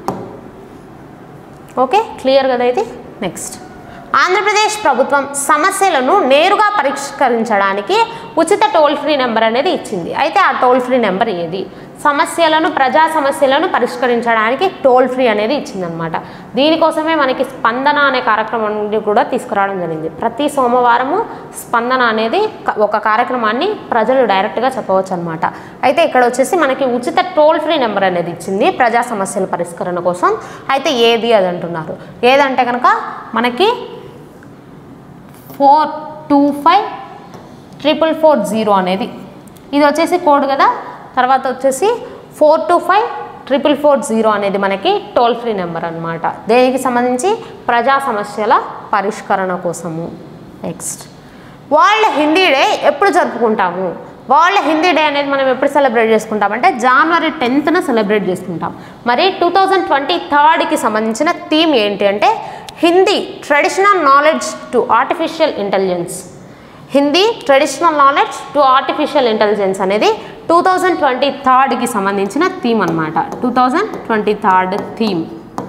ఓకే క్లియర్ కదా ఇది నెక్స్ట్ ఆంధ్రప్రదేశ్ ప్రభుత్వం సమస్యలను నేరుగా పరిష్కరించడానికి ఉచిత టోల్ ఫ్రీ నెంబర్ అనేది ఇచ్చింది అయితే ఆ టోల్ ఫ్రీ నెంబర్ ఏది సమస్యలను ప్రజా సమస్యలను పరిష్కరించడానికి టోల్ ఫ్రీ అనేది ఇచ్చిందనమాట దీనికోసమే మనకి స్పందన అనే కార్యక్రమాన్ని కూడా తీసుకురావడం జరిగింది ప్రతి సోమవారము స్పందన అనేది క- ఒక కార్యక్రమాన్ని ప్రజలు డైరెక్ట్గా చెప్పవచ్చు అనమాట అయితే ఇక్కడ వచ్చేసి మనకి ఉచిత టోల్ ఫ్రీ నెంబర్ అనేది ఇచ్చింది ప్రజా సమస్యల పరిష్కరణ కోసం అయితే ఏది అది అంటున్నారు ఏదంటే కనుక మనకి four two five triple four zero అనేది ఇది వచ్చేసి కోడ్ కదా తర్వాత వచ్చేసి four two five triple four zero అనేది మనకి టోల్ ఫ్రీ నెంబర్ అనమాట దేనికి సంబంధించి ప్రజా సమస్యల పరిష్కరణ కోసము నెక్స్ట్ వరల్డ్ హిందీ డే ఎప్పుడు జరుపుకుంటాము వరల్డ్ హిందీ డే అనేది మనం ఎప్పుడు సెలబ్రేట్ చేసుకుంటాం అంటే జనవరి టెన్త్న సెలబ్రేట్ చేసుకుంటాం మరి టూ థౌజండ్ ట్వంటీ థర్డ్కి సంబంధించిన థీమ్ ఏంటి అంటే Hindi traditional knowledge to artificial intelligence Hindi traditional knowledge to artificial intelligence అనేది టూ థౌజండ్ ట్వంటీ థర్డ్కి సంబంధించిన థీమ్ అనమాట two thousand twenty third theme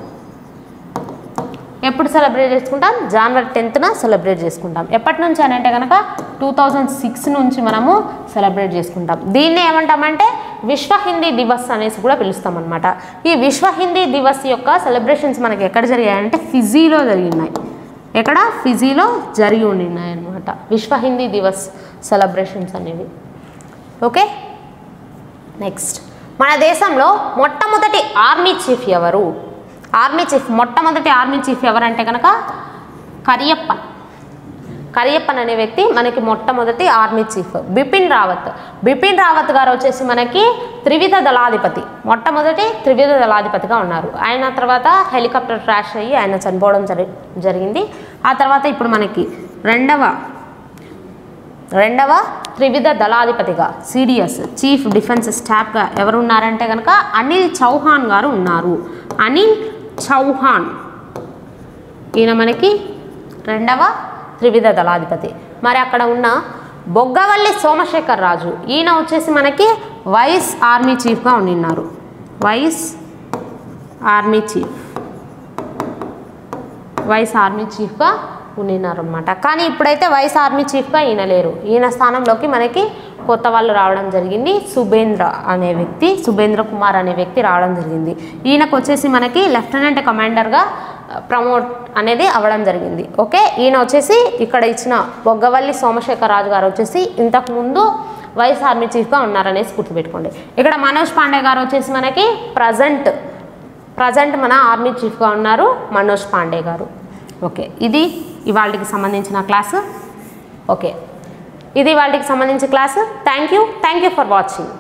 ఎప్పుడు సెలబ్రేట్ చేసుకుంటాం జనవరి టెన్త్న సెలబ్రేట్ చేసుకుంటాం ఎప్పటి నుంచి అని అంటే కనుక టూ థౌజండ్ సిక్స్ నుంచి మనము సెలబ్రేట్ చేసుకుంటాం దీన్ని ఏమంటామంటే విశ్వ హిందీ దివస్ అనేసి కూడా పిలుస్తాం అనమాట ఈ విశ్వ హిందీ దివస్ యొక్క సెలబ్రేషన్స్ మనకి ఎక్కడ జరిగాయంటే ఫిజీలో జరిగినాయి ఎక్కడ ఫిజీలో జరిగి ఉన్నాయి అనమాట విశ్వ హిందీ దివస్ సెలబ్రేషన్స్ అనేవి ఓకే నెక్స్ట్ మన దేశంలో మొట్టమొదటి ఆర్మీ చీఫ్ ఎవరు ఆర్మీ చీఫ్ మొట్టమొదటి ఆర్మీ చీఫ్ ఎవరంటే కనుక కరియప్పన్ కరియప్పన్ అనే వ్యక్తి మనకి మొట్టమొదటి ఆర్మీ చీఫ్ బిపిన్ రావత్ బిపిన్ రావత్ గారు వచ్చేసి మనకి త్రివిధ దళాధిపతి మొట్టమొదటి త్రివిధ దళాధిపతిగా ఉన్నారు ఆయన తర్వాత హెలికాప్టర్ క్రాష్ అయ్యి ఆయన చనిపోవడం జరి జరిగింది ఆ తర్వాత ఇప్పుడు మనకి రెండవ రెండవ త్రివిధ దళాధిపతిగా సిడిఎస్ చీఫ్ డిఫెన్స్ స్టాఫ్గా ఎవరు ఉన్నారంటే కనుక అనిల్ చౌహాన్ గారు ఉన్నారు అనిల్ చౌహాన్ ఈయన మనకి రెండవ త్రివిధ దళాధిపతి మరి అక్కడ ఉన్న బొగ్గవల్లి సోమశేఖర్ రాజు ఈయన వచ్చేసి మనకి వైస్ ఆర్మీ చీఫ్గా ఉండిన్నారు vice army chief vice army చీఫ్గా ఉండినారు అనమాట కానీ ఇప్పుడైతే వైస్ ఆర్మీ చీఫ్గా ఈయన లేరు ఈయన స్థానంలోకి మనకి కొత్త వాళ్ళు రావడం జరిగింది సుబేంద్ర అనే వ్యక్తి సుబేంద్ర కుమార్ అనే వ్యక్తి రావడం జరిగింది ఈయనకు వచ్చేసి మనకి లెఫ్టినెంట్ కమాండర్గా ప్రమోట్ అనేది అవ్వడం జరిగింది ఓకే ఈయన వచ్చేసి ఇక్కడ ఇచ్చిన బొగ్గవల్లి సోమశేఖర్ రాజు గారు వచ్చేసి ఇంతకుముందు వైస్ ఆర్మీ చీఫ్గా ఉన్నారనేసి గుర్తుపెట్టుకోండి ఇక్కడ మనోజ్ పాండే గారు వచ్చేసి మనకి ప్రజెంట్ ప్రజెంట్ మన ఆర్మీ చీఫ్గా ఉన్నారు మనోజ్ పాండే గారు ఓకే ఇది ఇవాళకి సంబంధించిన క్లాసు ఓకే ఇది వాళ్ళకి సంబంధించిన class thank you thank you for watching